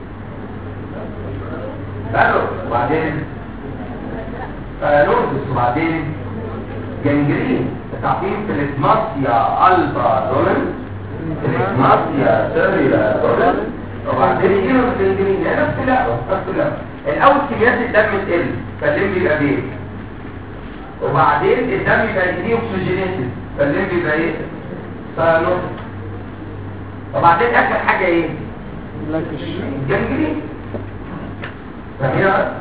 بالو وبعدين فالوردس وبعدين جنجرين تعقيم في الاسماسيا البا دولن الاسماسيا سيريا دولن وبعدين يجيله الجنجرين هي نفس اللعبة نفس اللعبة الاول كميات الدم تقل فالليم بيبقى بيه وبعدين الدم يبقى يديه اكسجينيتد فالليم بيبقى ايه فالوردس وبعدين اخر حاجة ايه لاكش جنجرين فهي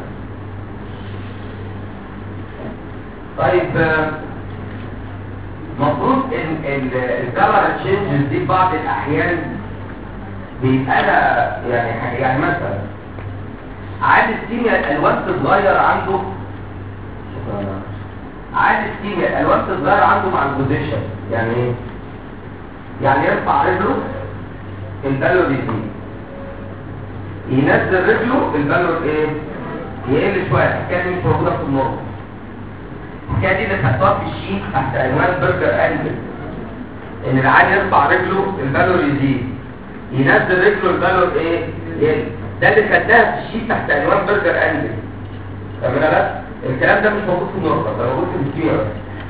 طيب آه، مفروض ان الكلر تشينجز دي بعض الاحيان بيبقى لها يعني حاجة- يعني مثلا عادة كيمياء الالوان تتغير عنده عادة كيمياء الالوان تتغير عنده مع البوزيشن يعني ايه؟ يعني يرفع رجله البالور يزيد ينزل رجله البالور ايه يقل شويه الحكايه دي مش موجوده في النورمال الحكايه دي اللي خدتوها في الشيت تحت عنوان برجر انجل ان العيان يرفع رجله البالور يزيد ينزل رجله البالور ايه يقل ده اللي خدناها في الشيت تحت عنوان برجر انجل فاهمين لا الكلام ده مش موجود في النورمال ده موجود في السيرة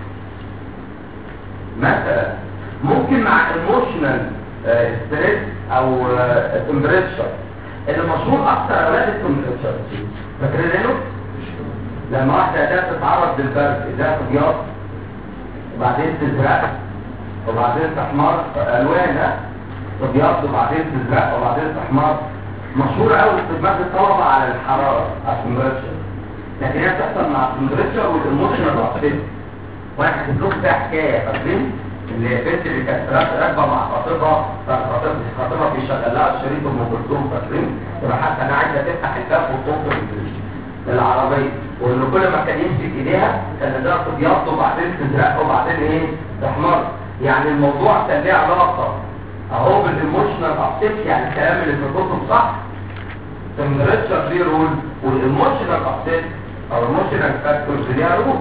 مثلا ممكن مع ايموشنال ستريس او تمبريتشر اللي مشهور اكتر اولاد التمبريتشر فاكرينه لما واحده ده تتعرض للبرد ده ابيض وبعدين تزرق وبعدين تحمر الوان ها؟ ابيض وبعدين تزرق وبعدين تحمر مشهوره قوي في دماغ الطلبه على الحراره على التمبريتشر لكن هي بتحصل مع التمبريتشر والايموشنال ابسيت وانا حكيت لكم فيها حكايه فاكرين اللي البنت اللي كانت راكبه مع خطيبها فالخطيب خطيبها بيشغل لها الشريط ام كلثوم فاكرين يبقى حتى انا عايزه تفتح الباب وتنطر العربيه وان كل ما كان يمسك ايديها كان ده تبيض وبعدين تزرق وبعدين ايه تحمر يعني الموضوع كان ليه علاقه اهو بالايموشنال ابسيت يعني الكلام اللي في الكتب صح تمبريتشر ليه رول والايموشنال ابسيت او ايموشنال فاكتورز ليها رول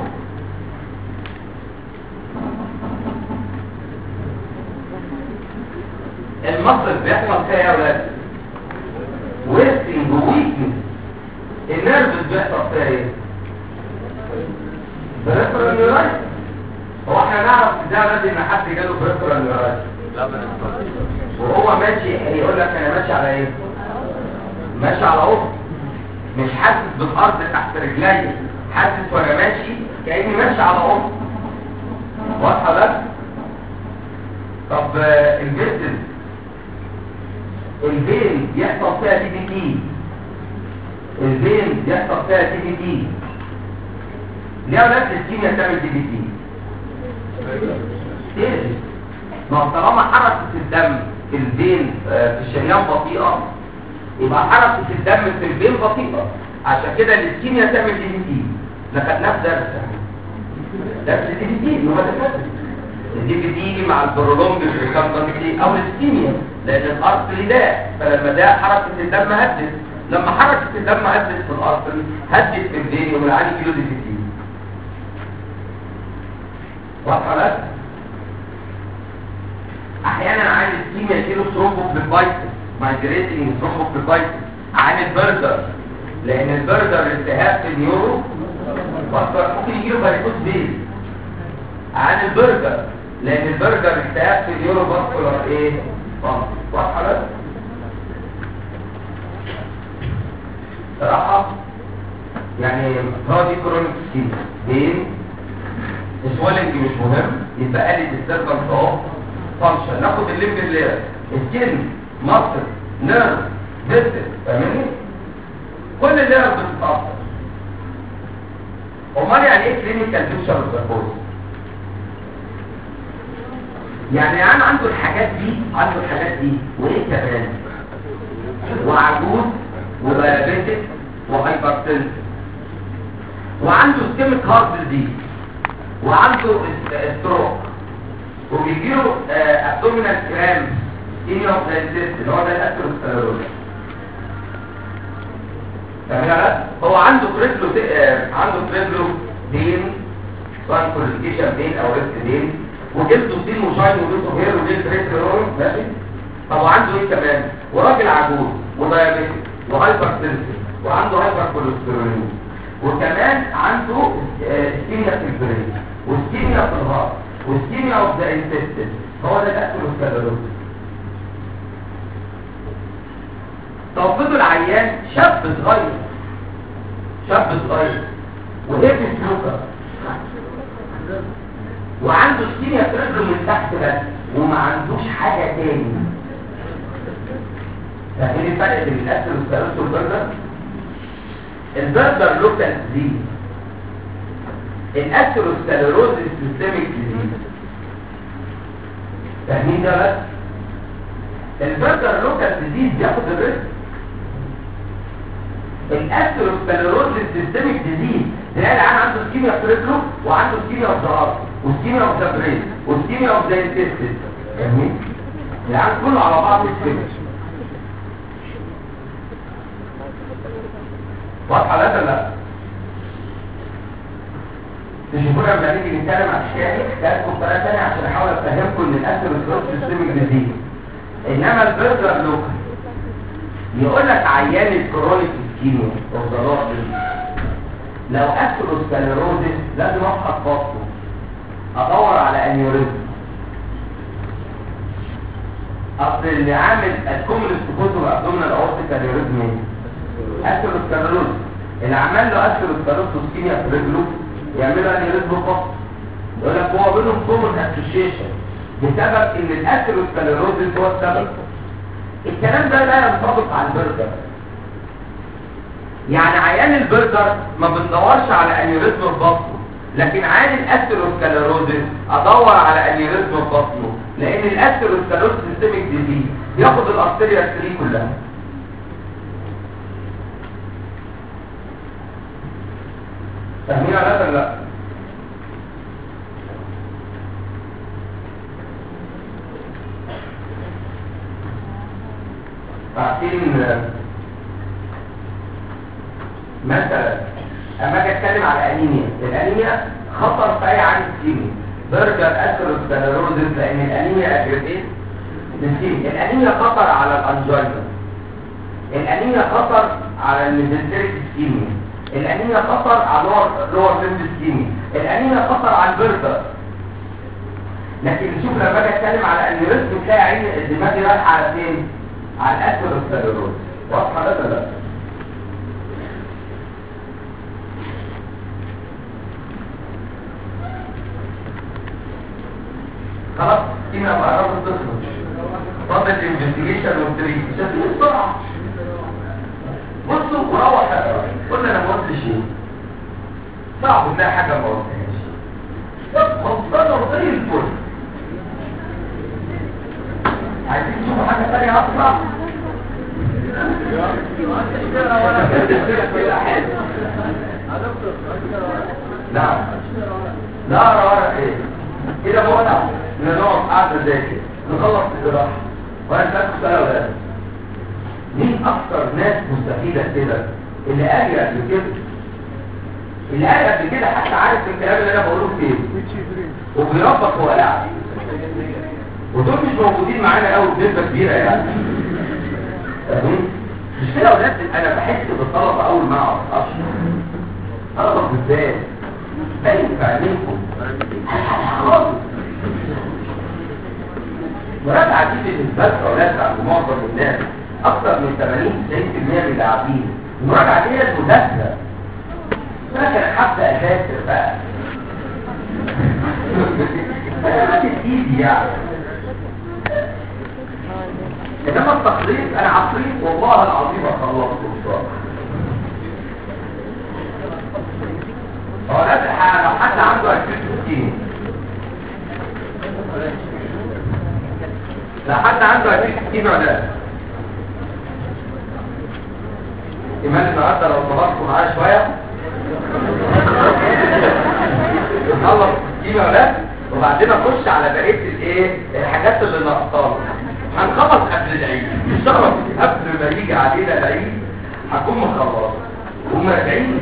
المصل بيحصل فيها يا ولاد ويستنج وويكنج النيرفز بيحصل فيها ايه؟ بريفرال نيورايتس هو احنا نعرف ده لازم ان حد جاله بريفرال نيورايتس لا ما نستطيع وهو ماشي يقول لك انا ماشي على ايه ماشي على قط مش حاسس بالارض تحت رجلي حاسس وانا ماشي كاني ماشي على قط واضحه بس طب آه، الفيتل الفين يحصل فيها دي بي تي الفين يحصل فيها دي بي تي ليه اولاد الكيمياء تعمل دي بي تي تيجي ما هو طالما حركة الدم في الفين آه، في الشريان بطيئة يبقى حركة الدم في الفين بطيئة عشان كده الكيمياء تعمل دي بي تي لخدناه في درس درس دي بي تي اللي هو ده الدي بي تي مع البرولونج في او الكيمياء لان الارتري ده فلما ده حركة الدم هدت لما حركة الدم هدت في الارتري هدت في الفين يوم العالي كيلو دي بي تي واضحة بس احيانا عامل كيمياء يجيله ثرومبوفليبايتس مايجريتنج ثرومبوفليبايتس عامل برجر لان البرجر التهاب في النيورو فكر ممكن يجيله فاريكوز بيل عن البرجر لان البرجر التهاب في النيورو فاسكولار ايه فانكشن. واضحه بس صراحه يعني هذه كرونيك سكين بين السوالنج مش مهم يبقى لي السيرفنس اهو فانكشن ناخد الليمب لير سكين مصر نيرف ديست فاهمني كل اللير بتتاثر امال يعني ايه كلينيكال بيكتشر اوف يعني انا عنده الحاجات دي عنده الحاجات دي وايه كمان وعجوز وديابيتك وهايبرتنسن وعنده سكيميك هارت ديزيز وعنده ستروك وبيجيله ابدومينال كرام سيني اوف ذا اللي هو ده الاثيروسكليروز تمام يا ولاد؟ هو عنده كريبلو عنده كريبلو دين سواء كوليكيشن دين او ريست دين وجلده دين وشاين وجلده هير وجلد ريست ماشي طب وعنده ايه كمان وراجل عجوز ودايابيتك وهايبر وعنده هايبر كوليسترول وكمان عنده سكيميا في البرين وسكيميا في الهارت وسكيميا اوف ذا انتستين هو ده الاثيروسكليروز طب فضل عيان شاب صغير شاب صغير وهيفي سلوكر وعنده سكيميا في رجله من تحت بس وما عندوش حاجة تاني فاهمين الفرق بين الاثيروسكليروز والبرجر البرجر لوكال ديزيز الاثيروسكليروز سيستميك ديزيز فاهمين ده بس البرجر لوكال ديزيز بياخد الريسك الاثيروسكليروز سيستميك ديزيز تلاقي العيان عنده سكيميا في رجله وعنده سكيميا في ظهره وسكيميا اوف ذا برين وسكيميا اوف ذا انتستين فاهمين العيان كله على بعض السكيميا واضحه لا ولا لا تشوفونا لما نيجي نتكلم عن الشيء احتاجكم بطريقه ثانيه عشان احاول افهمكم ان الاثيروسكليروز سيستميك ديزيز انما البرجر لوكال يقول لك عيان الكرونيك سكيميا والضلال لو اثيروسكليروزس لازم افحص بطنه ادور على انيوريزم اصل اللي عامل الكومنست كتب ابدومينال اورتيك انيوريزم ايه اثيروسكليروز اللي عمل له اثيروسكليروز سكيميا في رجله يعمل له انيوريزم بطن يقول لك هو بينهم كومن اسوشيشن بسبب ان الاثيروسكليروزس هو السبب الكلام ده لا ينطبق على البرجر يعني عيان البرجر ما بندورش على انيوريزم في بطنه لكن عيان الاثيروسكليروزس ادور على انيوريزم في بطنه لان الاثيروسكليروز سيستميك ديزيز بياخد الارتيريا 3 كلها فاهمين ولا لا عارفين مثلا اما اجي اتكلم على الانيميا الانيميا خطر في اي عين سكيمي برجر اثيروسكليروزس لان الانيميا اجريتيف نسيم الانيميا خطر على الانجينا الانيميا خطر على الميزنتريك سكيمي الانيميا خطر على لور لور ليمب سكيمي الانيميا خطر على البرجر لكن شوف لما باجي اتكلم على انيوريزم تلاقي عين دماغي رايحه على فين على الاثيروسكليروز واضحه ده ولا لا خلاص كده بقى قربت تخلص فاضل الانفستيجيشن والتريت شايفين بسرعه بصوا وروح اقرا قلنا انا ما قلتش ايه صعب تلاقي حاجه ما قلتهاش خلصانه زي الفل عايزين تشوفوا حاجه ثانيه اسرع نعم لا ورا ورا ايه كده بقى نقعد قاعده زي كده نخلص الجراحه وانا سالت سؤال يا ولاد مين اكتر ناس مستفيده كده اللي قال قبل كده اللي قال قبل كده حتى عارف الكلام اللي انا بقوله فين which is real وبيربط هو قاعد ودول مش موجودين معانا قوي بنسبه كبيره يعني فاهمين؟ مش كده يا ولاد انا بحس بالطلبه اول ما اقعد اشرح طلبه بالذات باين في عينيكم خالص مراجعة دي بالنسبة لك أولاد عند معظم الناس أكثر من 80 90% من اللي قاعدين المراجعة دي هي المذاكرة لكن حتى أذاكر بقى أنا مادة إيدي يعني إنما التقليد أنا عقليت والله العظيم أخلصت بصراحة هو لا لو حد عنده 20 لا حد عنده 20 60 ولا لا ايمان النهارده لو صبرتوا معايا شويه نخلص 60 ولا لا وبعدين اخش على بقيه الايه الحاجات اللي ناقصانا هنخلص قبل العيد ان شاء الله قبل ما يجي علينا العيد هكون مخلص ومراجعين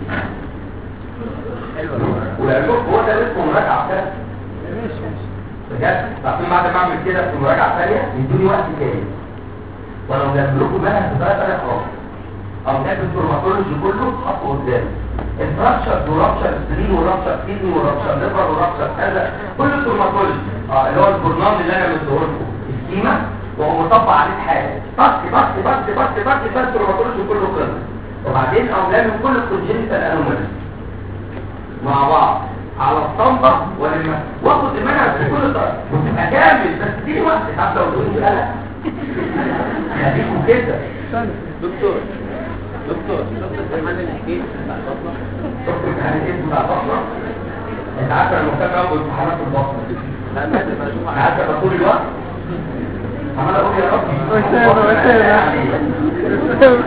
ولعلمكم هو ده اسمه مراجعه كده ماشي ماشي بجد عشان بعد ما اعمل كده في مراجعه ثانيه يدوني وقت تاني ولو جاب لكم منهج بطريقه ثانيه خلاص او جاب الفورماتولوجي كله حطه قدامي الفراكشر ورابشر سليم ورابشر كيدني ورابشر ليفر ورابشر كذا كل الفورماتولوجي اه اللي هو البرنامج اللي انا مديه لكم السكيما وهو مطبق عليه حاجه بس بس بس بس بس بس الفورماتولوجي كله خلص وبعدين او من كل الكونجنتال انومالي مع بعض على الصنبة ولما واخد المنهج في كل طرف وتبقى كامل بس دي وقت حتى لو تقول لا لا خليكم كده سنة دكتور دكتور دكتور امتحان الكيس بتاع البطنه شفت امتحان ايه بتاع البطنة انت عارف انا مهتم قوي بامتحانات البطنة لا لازم اشوف انا عارف انا طول الوقت عمال اقول يا رب أسامة أسامة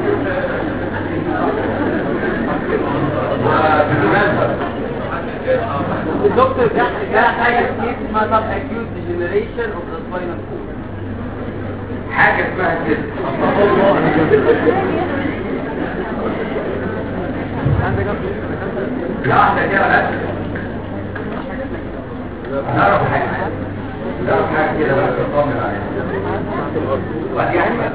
وبالمناسبة الدكتور ده ده حاجه كيس اسمها طب اكيوت ديجنريشن اوف ذا سباينال كورد حاجة اسمها كده عندك لا واحدة كده لا نعرف حاجة نعرف حاجة كده بس اطمن عليها ودي أحمد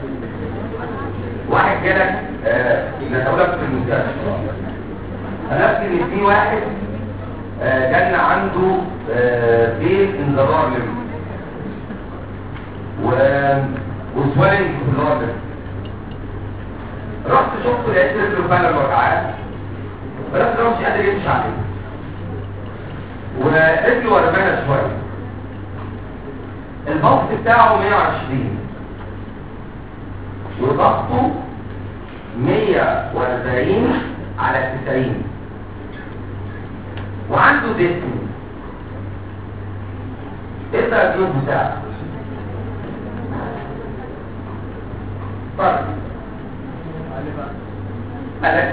واحد كده آه، نتولد في المستشفى هنفكر ان في واحد آه، كان عنده بين انذار لم و وسوالنج في اللارج رحت شفته لقيت رجله فعلا وجعان بس هو مش قادر يمشي عليه ورجله ورمانه شويه البلس بتاعه 120 وضغطه 140 على 90 وعنده ديسني ايه التأثير بتاعه؟ طيب أنا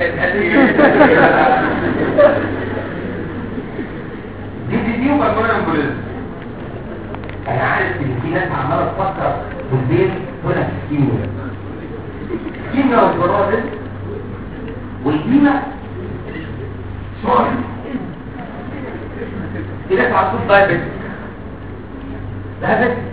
دي دي دي وبالمونة امبوليزم انا عارف ان في ناس عماله تفكر في البيت هنا في الكيمياء الكيمياء والبرازيل والكيمياء سوري في ناس على طول دايبت دايبت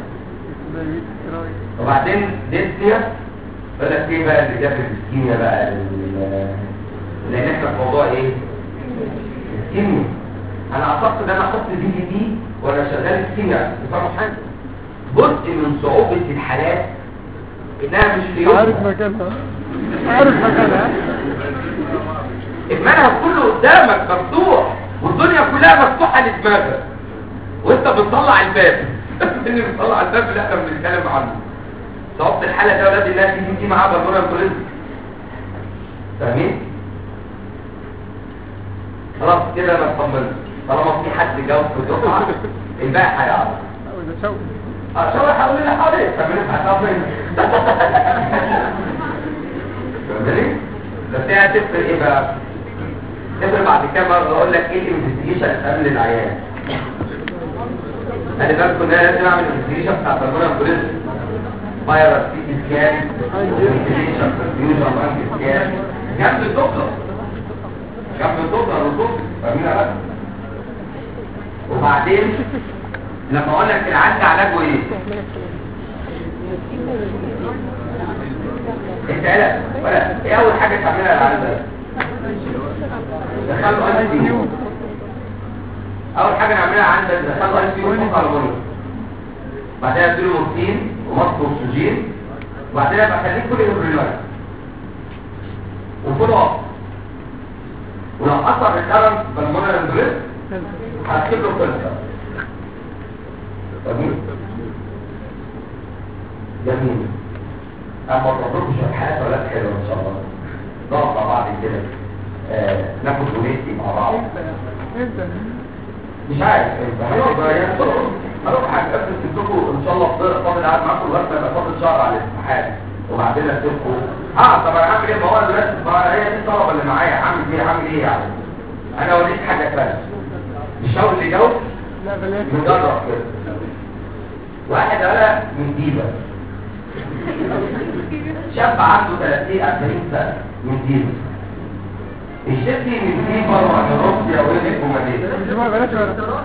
وبعدين ديسنيا بقول لك ايه بقى اللي جاب الكيمياء بقى ال- لان احنا في موضوع ايه الكيمياء انا اعتقد ان انا احط دي دي دي وانا شغال السينيا بصراحه حاجه جزء من صعوبه الحالات انها مش في عارف يوم مكانها عارف مكانها المنهج كله قدامك مفتوح والدنيا كلها مفتوحه لدماغك وانت بتطلع الباب اللي بتطلع الباب اللي احنا بنتكلم عنه صعوبه الحاله ده اولاد الناس دي دي معاها بالونه الكوليز فاهمين خلاص كده انا اطمنت طالما في حد جاوب في الدفعه الباقي هيعرف وإذا شو اه شو حاولي لي حاضر تعملي حسابين فاهمني بس هي هتفرق ايه بقى تفرق بعد كده مره اقول لك ايه الانفستيجيشن قبل العيان خلي بالكم ان انا لازم اعمل انفستيجيشن بتاع الهرمون الكوليز فيروس سي تي سكان انفستيجيشن فيوجن لانج سكان جنب الدكتور جنب الدكتور الرسول فاهمين يا بقى وبعدين لما اقول لك العد علاجه ايه انت قلق ولا ايه اول حاجه تعملها العد ده دخله اي سي يو اول حاجه نعملها عندك دخله اي سي يو فوق الغرفه بعدين اديله مورفين ومصل اكسجين وبعدين ابقى اخليه كل امبريولات وكل وقت ولو اثر الكرم بالمونر امبريس هكتب له فلتر جميل جميل اما تطلبوا شويه حاجات ولا حلوه ان شاء الله نقعد مع بعض كده آه، ناخد ونسي مع بعض انت مش عارف هنقعد هنروح حاجه بس تكتبوا ان شاء الله فضل فاضل قاعد معاكم لغايه ما يبقى فاضل شهر على الامتحان وبعدين اسيبكم اه طب انا هعمل ايه ما هو انا دلوقتي ما هي دي الطلبه اللي معايا هعمل ايه هعمل ايه يعني انا اوريك حاجه ثانيه مش هو اللي جاوب لا بلاش نجرب كده واحد قال من ديبا شاب عنده 30 40 سنه من ديبا الشتي من ديبا وعن روسيا ويجب ومدينة جماعة بلاش ورق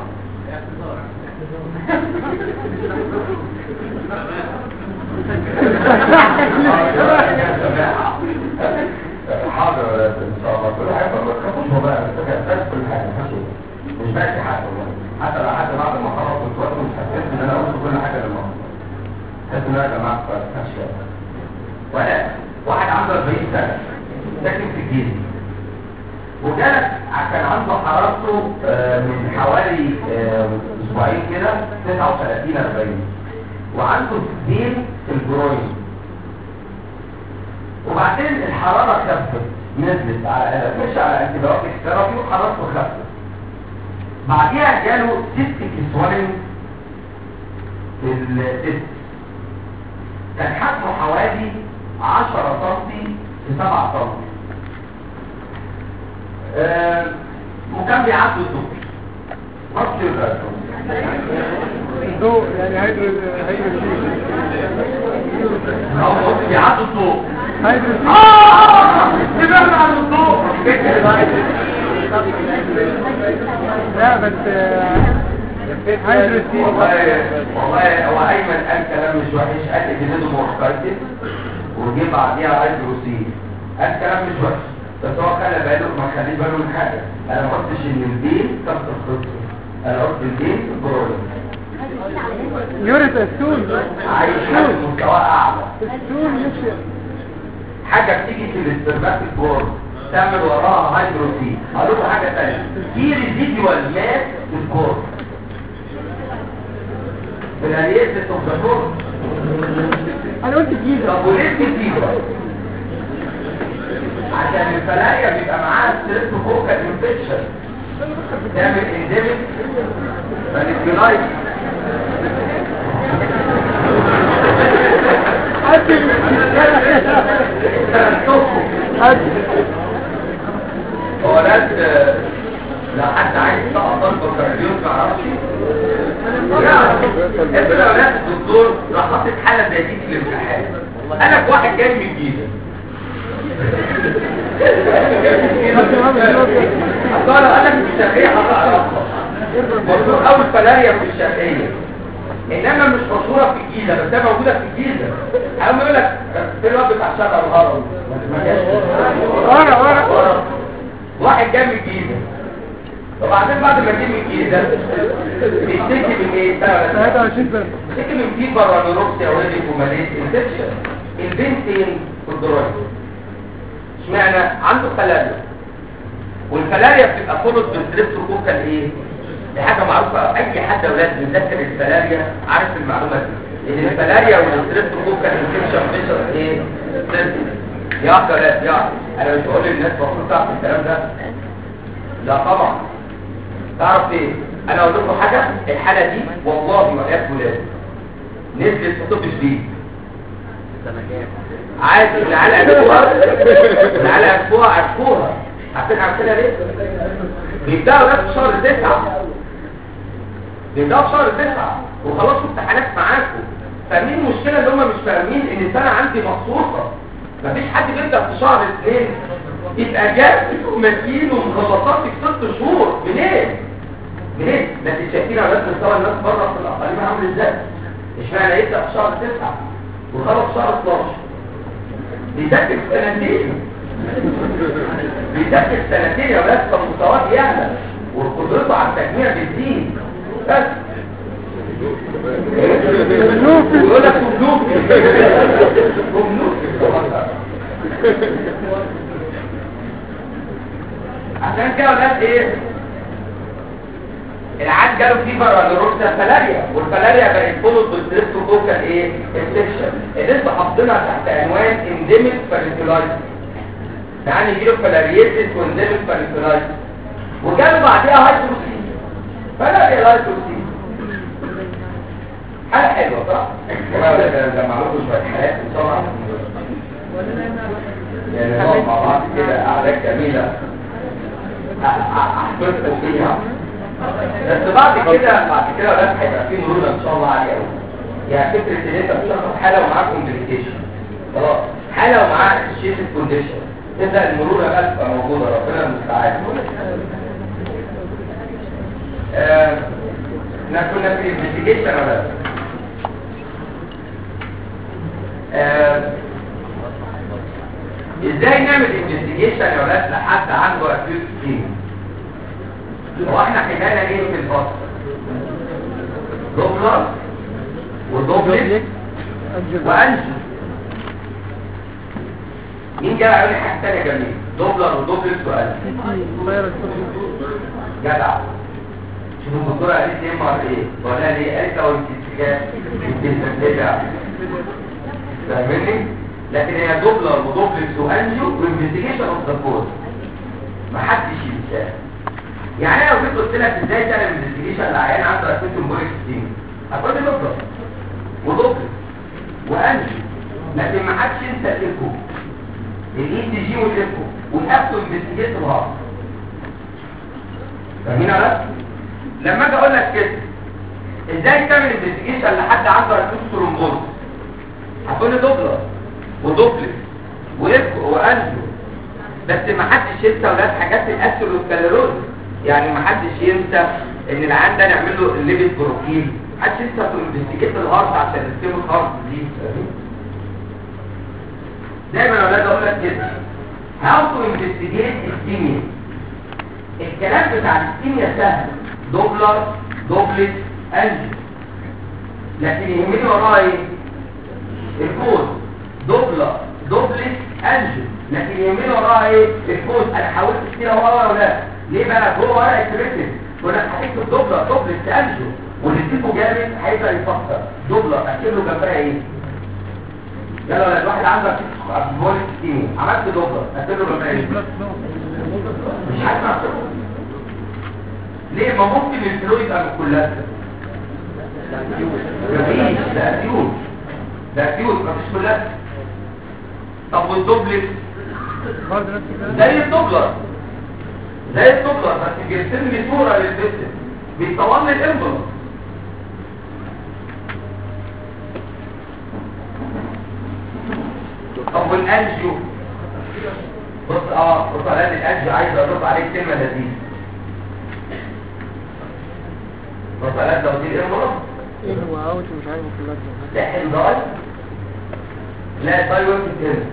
حاضر ان شاء الله كل حاجه ما تخافوش والله بس كل حاجه هشوف مش باقي حاجه والله حتى لو حتى بعد ما خلص الوقت مش هتحس ان انا قلت كل حاجه للمصر تحس ان انا يا جماعه اشياء ولا واحد عنده 40 سنه ساكن في الجيزه وجالك كان عنده حرارته آه، من حوالي آه، اسبوعين كده 39 40 وعنده سدين في الجروين وبعدين الحرارة خفت نزلت على مش على انتباهات احترافي وحرارته خفت بعديها جاله سيستيك سوالين في الديسك كان حجمه حوالي 10 سم في 7 سم آه، وكان بيعدوا الدكتور مصر الرسول ضوء يعني هيدرو هيدرو هو مصر بيعدوا الضوء هيدرو آه! سمعنا عن الضوء لا بس هيدرو والله والله هو ايمن قال كلام مش وحش قال اجهزه مؤقته وجه بعديها هيدروسين قال كلام مش وحش بس هو خلى باله ما خليش باله من حاجه انا ما قلتش ان البين كان تخصصه انا قلت البين برولين يوريت السون عايش حاجه مستوى اعلى السون مش حاجه بتيجي في الاسترماتيك بورد تعمل وراها هيدروسين هقول لكم حاجه ثانيه في ريزيديوال ماس في الكور في الاليات اوف ذا كور انا قلت جيزة طب وليه كتير عشان الفلايا بيبقى معاها ستريس فوكال انفكشن تعمل انديميك مانيبيولايت هو ناس لو حد عايز يطلع طلب كارديوز ما اعرفش افرض لو ناس الدكتور راح حاطط حاله زي دي في الامتحان قال لك واحد جاي من الجيزه اصل انا قال لك في الشرقيه هتعرفها مشهور اول فلاريا في الشرقيه انما مش مشهوره في الجيزه بس هي موجوده في الجيزه هم يقول لك في الواد بتاع شارع الهرم ما جاش ورا ورا واحد جاي من الجيزه وبعدين بعد ما يجيب الجيل ده بيشتكي من ايه؟ سنة ولا سنة؟ 23 سنة بيشتكي من فيبر ونوروكسيا وريديك وماليت انفكشن البنتين في الدراج اشمعنى عنده فلاريا والفلاريا بتبقى فولد بالستريبتوكوكال ايه؟ دي حاجه معروفه اي حد اولاد بيذاكر الفلاريا عارف المعلومه دي ان الفلاريا والستريبتوكوكال انفكشن بيشر ايه؟ streptococcus. يا اولاد يا انا مش بقول للناس المفروض تعرف الكلام ده لا طبعا تعرف ايه انا اقول لكم حاجه الحاله دي والله ما جت ولاد نزلت في طب شديد عادي العيال عرفوها العيال عرفوها عرفوها عارفين عارفينها ليه؟ بيبداوا ناس في شهر تسعة بيبداوا في شهر تسعة وخلصوا امتحانات معاكم فاهمين المشكلة اللي هم مش فاهمين ان السنة عندي مخصوصة مفيش حد بيبدأ في شهر اثنين يبقى جاب مسكين ومخلصات في ست شهور منين؟ منين؟ ده انت شايفين اولاد مستوى الناس بره في الاقاليم عامل ازاي؟ اشمعنى يبدأ في شهر تسعة وخلص شهر 12 بيذاكر سنتين بيذاكر سنتين يا ولاد فمستواه يعلى وقدرته على التجميع بتزيد بس ويقول لك مبلوك مبلوك عشان كده ولاد ايه العاد جاله فيبر ولا روكسا فلاريا والفلاريا بقت فولد بالستريبتوكوكال ايه انفكشن الناس حاطينها تحت عنوان انديميك فاليكولايتس يعني يجيله فلاريتس وانديميك فاليكولايتس وجاله بعديها هايدروسين فلاريا هايدروسين حاجه حلوه صح؟ جمع لكم شويه حاجات بسرعه يعني نقعد مع بعض كده قعدات جميله احببكم فيها بس بعد كده بعد كده بس هيبقى في مرونه ان شاء الله عاليه قوي يعني فكره ان انت بتشخص حاله ومعاك كومبليكيشن خلاص حاله ومعاك شيفت كونديشن تبدا المرونه بقى تبقى موجوده ربنا المستعان آه، احنا كنا في الانفستيجيشن ولا لا؟ آه، ازاي نعمل انفستيجيشن يا ولاد لحد عنده اكيوت سكين هو احنا حكينا ايه في الفصل دوبلر ودوبلت وانجو مين جاي يقول لي حاجه ثانيه جميله دوبلر ودوبلت وانجو جدع شوفوا الدكتوره قالت لي ام ار ايه ولا ليه قالت لو انت بتستجاب فاهمني لكن هي دوبلر ودوبلت وانجو وانفستيجيشن اوف ذا كود ما حدش ينساه يعني انا لو جيت قلت لك ازاي تعمل انفستيجيشن لعيان عنده اسيتو بوليك ستيم هتقول لي دوبلر ودوبلت وانجو لكن ما حدش ينسى الايكو الاي تي جي والايكو والاكتو انفستيجيشن الهارت فاهمين ولا لا؟ لما اجي اقول لك كده ازاي تعمل انفستيجيشن لحد عنده اسيتو ترومبوز هتقول لي دوبلر ودوبلت وايكو وانجو بس ما حدش ينسى ولاد حاجات الاسيلوسكليروز يعني ما حدش ينسى ان العيان ده نعمل له الليبيد بروفيل ما حدش ينسى في انفستيجيت الهارت عشان نستيم الهارت دي دايما يا ولاد اقول لك كده هاو تو انفستيجيت الكيميا الكلام بتاع الكيميا سهل دوبلر دوبلت انجل لكن يهمني وراه ايه الكود دوبلر دوبلت انجل لكن يهمني وراها ايه الكود انا حاولت كتير ورا ولا لا ليه بقى جوه ورقه الكريتين ولا هتكتب دوبلر دوبلت انجل واللي تجيبه جامد هيبدا يفكر دوبلر اكتب له جنبها ايه يلا ولا الواحد عنده بول كتير عملت دوبلر اكتب له جنبها ايه مش هسمع ليه ما ممكن الفلويد يبقى كلها مفيش ده اكيوت ده اكيوت مفيش كلها طب والدوبلت برضه نفس الكلام زي الدوبلر زي الدوبلر بس بيرسم لي صوره للجسم بيصور لي الامبلس طب والانجيو بص اه بص على الانجيو عايز ارد عليك كلمه لذيذه بص على لو دي الامبلس ايه هو اوت ومش عارف كلها لكن داي لا داي وقت كده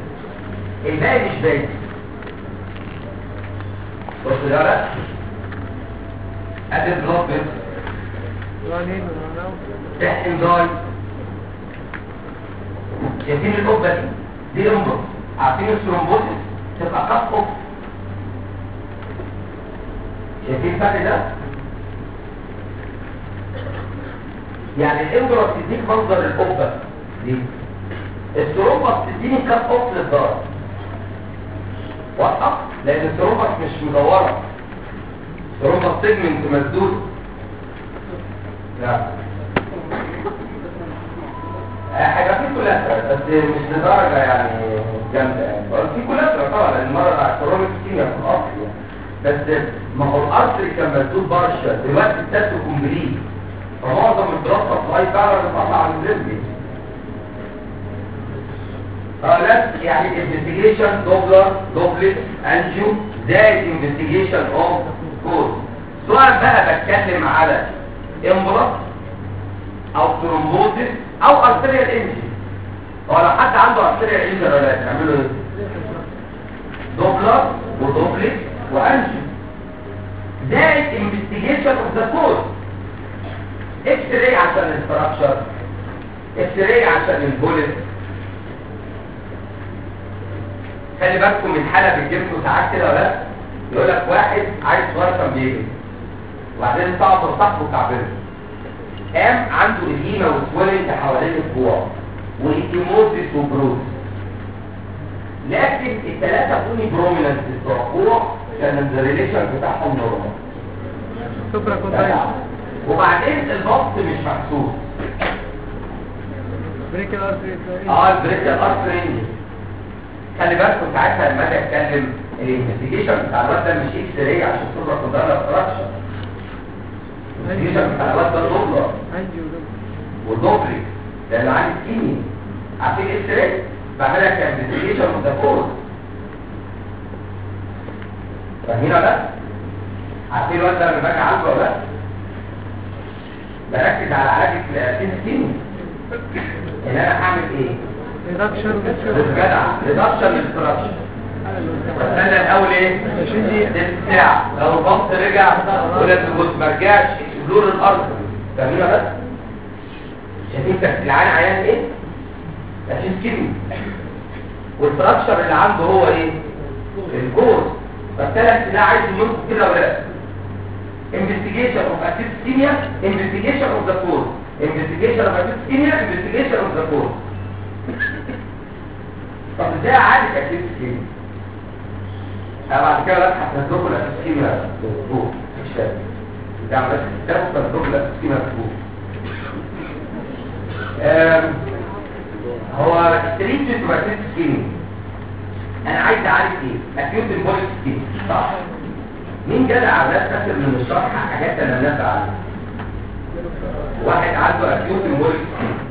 الباقي مش باين بص ده بقى ادي بلاد فيسل رانين وراناو تحقن داي شايفين القبة دي دي امبر عارفين الثرومبوسيس تبقى كف اوف شايفين الفرق ده يعني الامبرا بتديك منظر القبة دي الثرومبا بتديني كف اوف للدار واضحة لان الثرومبا مش مدورة الثرومبا سيجمنت مسدود لا هيبقى في كولاترا بس مش لدرجة يعني جامدة يعني في كولاترا طبعا لان المرة بتاع الكورونا كتير في الأصل يعني بس ما هو الأرسل كان مسدود برشا دلوقتي التاتو كومبليت فمعظم الدراسة سبلاي فعلا بتطلع عن الليمبي اه لا يعني انفستيجيشن دوبلر دوبلت انجيو زائد انفستيجيشن اوف كود سؤال بقى بتكلم على امبرا او ترومبوزيس او ارتريال انجي هو لو حد عنده ارتريال انجي ولا لا تعملوا ايه دوبلر ودوبلت وانجيو زائد انفستيجيشن اوف ذا كود اكس راي عشان الاستراكشر اكس راي عشان البوليت خلي بالكم من حالة بتجيبكم ساعات كده ولا لا يقول لك واحد عايز صغير كان بيجري وبعدين صعب صاحبه تعبان قام عنده اديمه وسويلنج حوالين الكوع وايديموزيس وبروز لكن الثلاثه بوني بروميننت بتوع الكوع كان الريليشن بتاعهم نورمال سوبرا كوندايل وبعدين البط مش محسوس بريك الارتري اه البريك الارتري خلي بالكم ساعتها لما اجي اتكلم الانفستيجيشن بتاع الواد ده مش اكس راي عشان تبقى كوندايل ستراكشر الانفستيجيشن بتاع الواد ده دوبلر انجي ودوب والدوبلي ده اللي عندي كيمي عارفين اكس راي بعملها كانفستيجيشن اوف ذا كود فاهمين ولا لا؟ عارفين الواد ده لما باجي عنده ولا لا؟ بركز على علاج الكيمي ان انا هعمل ايه؟ ريدكشن جدع ريدكشن للستراكشر استنى الاول ايه؟ تلت ساعة لو البط رجع ولا تبص ما رجعش اكسبلور الارض فاهمين ولا لا؟ شايفين تحت العين عيان ايه؟ تشخيص كيمي والستراكشر اللي عنده هو ايه؟ الكور فالثلاث ده عايز منكم كده ولا لا؟ investigation of acute ischemia investigation of the cause investigation of acute ischemia investigation of the cause طب ازاي اعالج acute ischemia انا بعد كده ببحث هتدخل acute ischemia فوق في الشارع يعني بس تاخد تدخل acute ischemia فوق آم، هو تريتمنت اوف acute ischemia انا عايز اعالج ايه acute embolic ischemia صح مين جدع اولاد فاكر من الشرح حاجات انا نافع عليها واحد عنده اكيوت امبوليك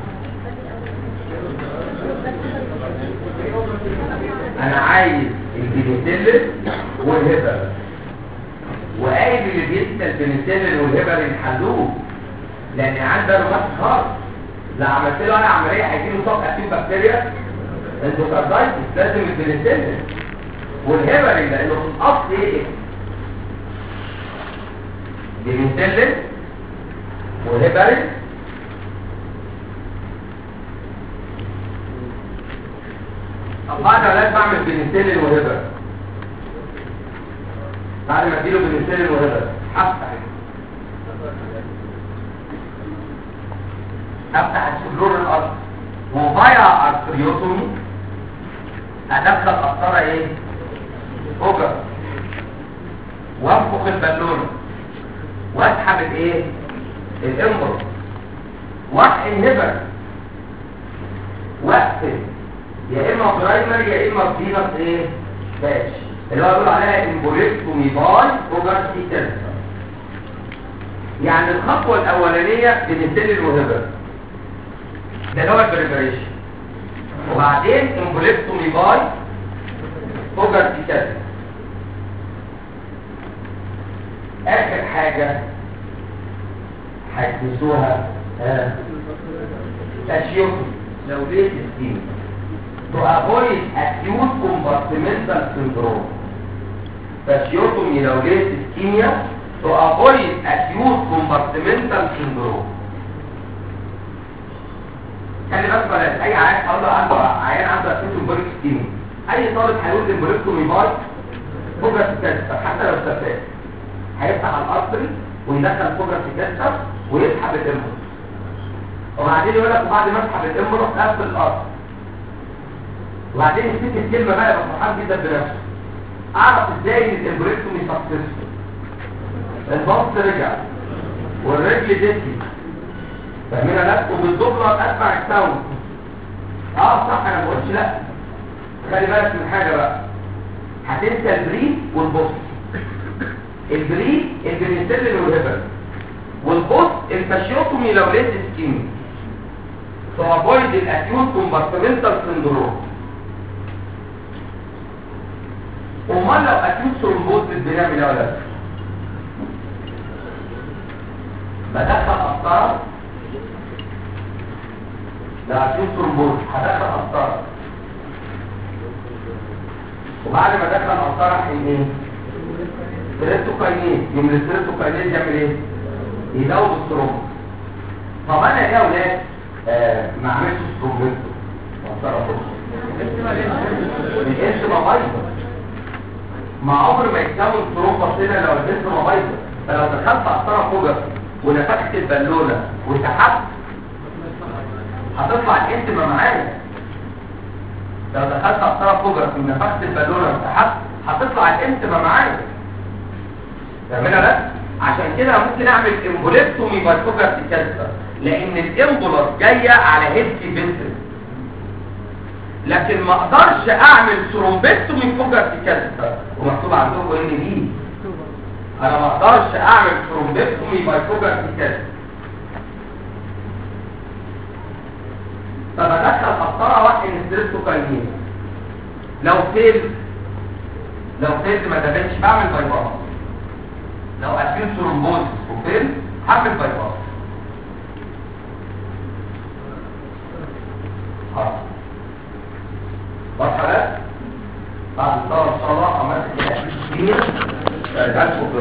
انا عايز البنسلين والهبل وقايل اللي بيدي البنسلين والهبل يحلوه لان عنده رومات خالص لو عملت له انا عمليه هيجي له صف اكيوت بكتيريا اندوكاردايتس لازم البنسلين والهبل لانه في الاصل ايه بنسلين وهبرين طب بعد علاج بعمل بنسلين وهبر بعد ما اديله بنسلين وهبر هفتح افتح السلور الارض وضيع ارتريوتومي ادخل قسطره ايه اوجر وانفخ البالونه واسحب الايه الامبر واحقن نبر واقفل يا اما برايمري يا اما فينس ايه باش اللي هو بيقول عليها امبوليكتومي باي اوجر سيتنس يعني الخطوه الاولانيه بنبتدي الوهبه ده اللي هو البريبريشن وبعدين امبوليكتومي باي اوجر سيتنس اخر حاجة هتنسوها تشيوكي لو ليت السين to avoid acute compartmental syndrome فاشيوتومي لو ليت اسكيميا to avoid acute compartmental syndrome خلي بالك بلاش اي عيان اقول له عنده عيان عنده اكيوت امبوليك سكيمي اي طالب هيقول امبوليكتومي باي فوجر في الكاستر حتى لو استفاد هيفتح الارتري ويدخل فوجر في الكاستر ويسحب الامبوليك وبعدين يقول لك وبعد ما اسحب الامبوليك قفل الارتري وبعدين يفتكر الكلمه بقى يبقى فرحان جدا بنفسه اعرف ازاي ان الامبوليكتومي سكسسفول البطن رجع والرجل دتي فاهمين لا وبالدبلر اسمع الساوند اه صح انا ما بقولش لا خلي بالك من حاجه بقى هتنسى البريد والبوست البريد البنسلين والهبل والبوست الفاشيوتومي لو ليس سكيمي تو افويد الاكيوت كومبارتمنتال سندروم امال لو اكيوت ثرومبوز بنعمل ايه ولا لا بدخل قسطره ده اكيوت ثرومبوز هدخل قسطره وبعد ما دخل قسطره هيعمل ايه ستريبتوكاينيز يوم الستريبتوكاينيز يعمل ايه يزود الثرومبوز طب انا ليه يا اولاد آه ما عملتش ثرومبوز قسطره الاسم ما بايظه ما عمر ما يتكون ثرومبوز هنا لو الاسم ما بايظه فلو دخلت قسطره فوجر ونفخت البالونه وسحبت هتطلع الانتما معايا لو دخلت قسطره فوجر ونفخت البالونه وسحبت هتطلع الانتما معايا فاهمين ده عشان كده ممكن اعمل امبوليكتومي بالفوجر في كانسر لان الامبولر جايه على هيلثي فينتري لكن ما اقدرش اعمل ثرومبكتومي فوجر في كانسر ومكتوب عندكم ان دي انا ما اقدرش اعمل ثرومبكتومي بايفوجر في كانسر فبدخل قسطره واحد ستريبتوكاينين لو فيل لو فيل ما دابتش بعمل بايباس لو اكيد ثرومبوز وفيل هعمل بايباس خلاص واضحه بقى بعد الصلاه ان شاء الله عملت كده كتير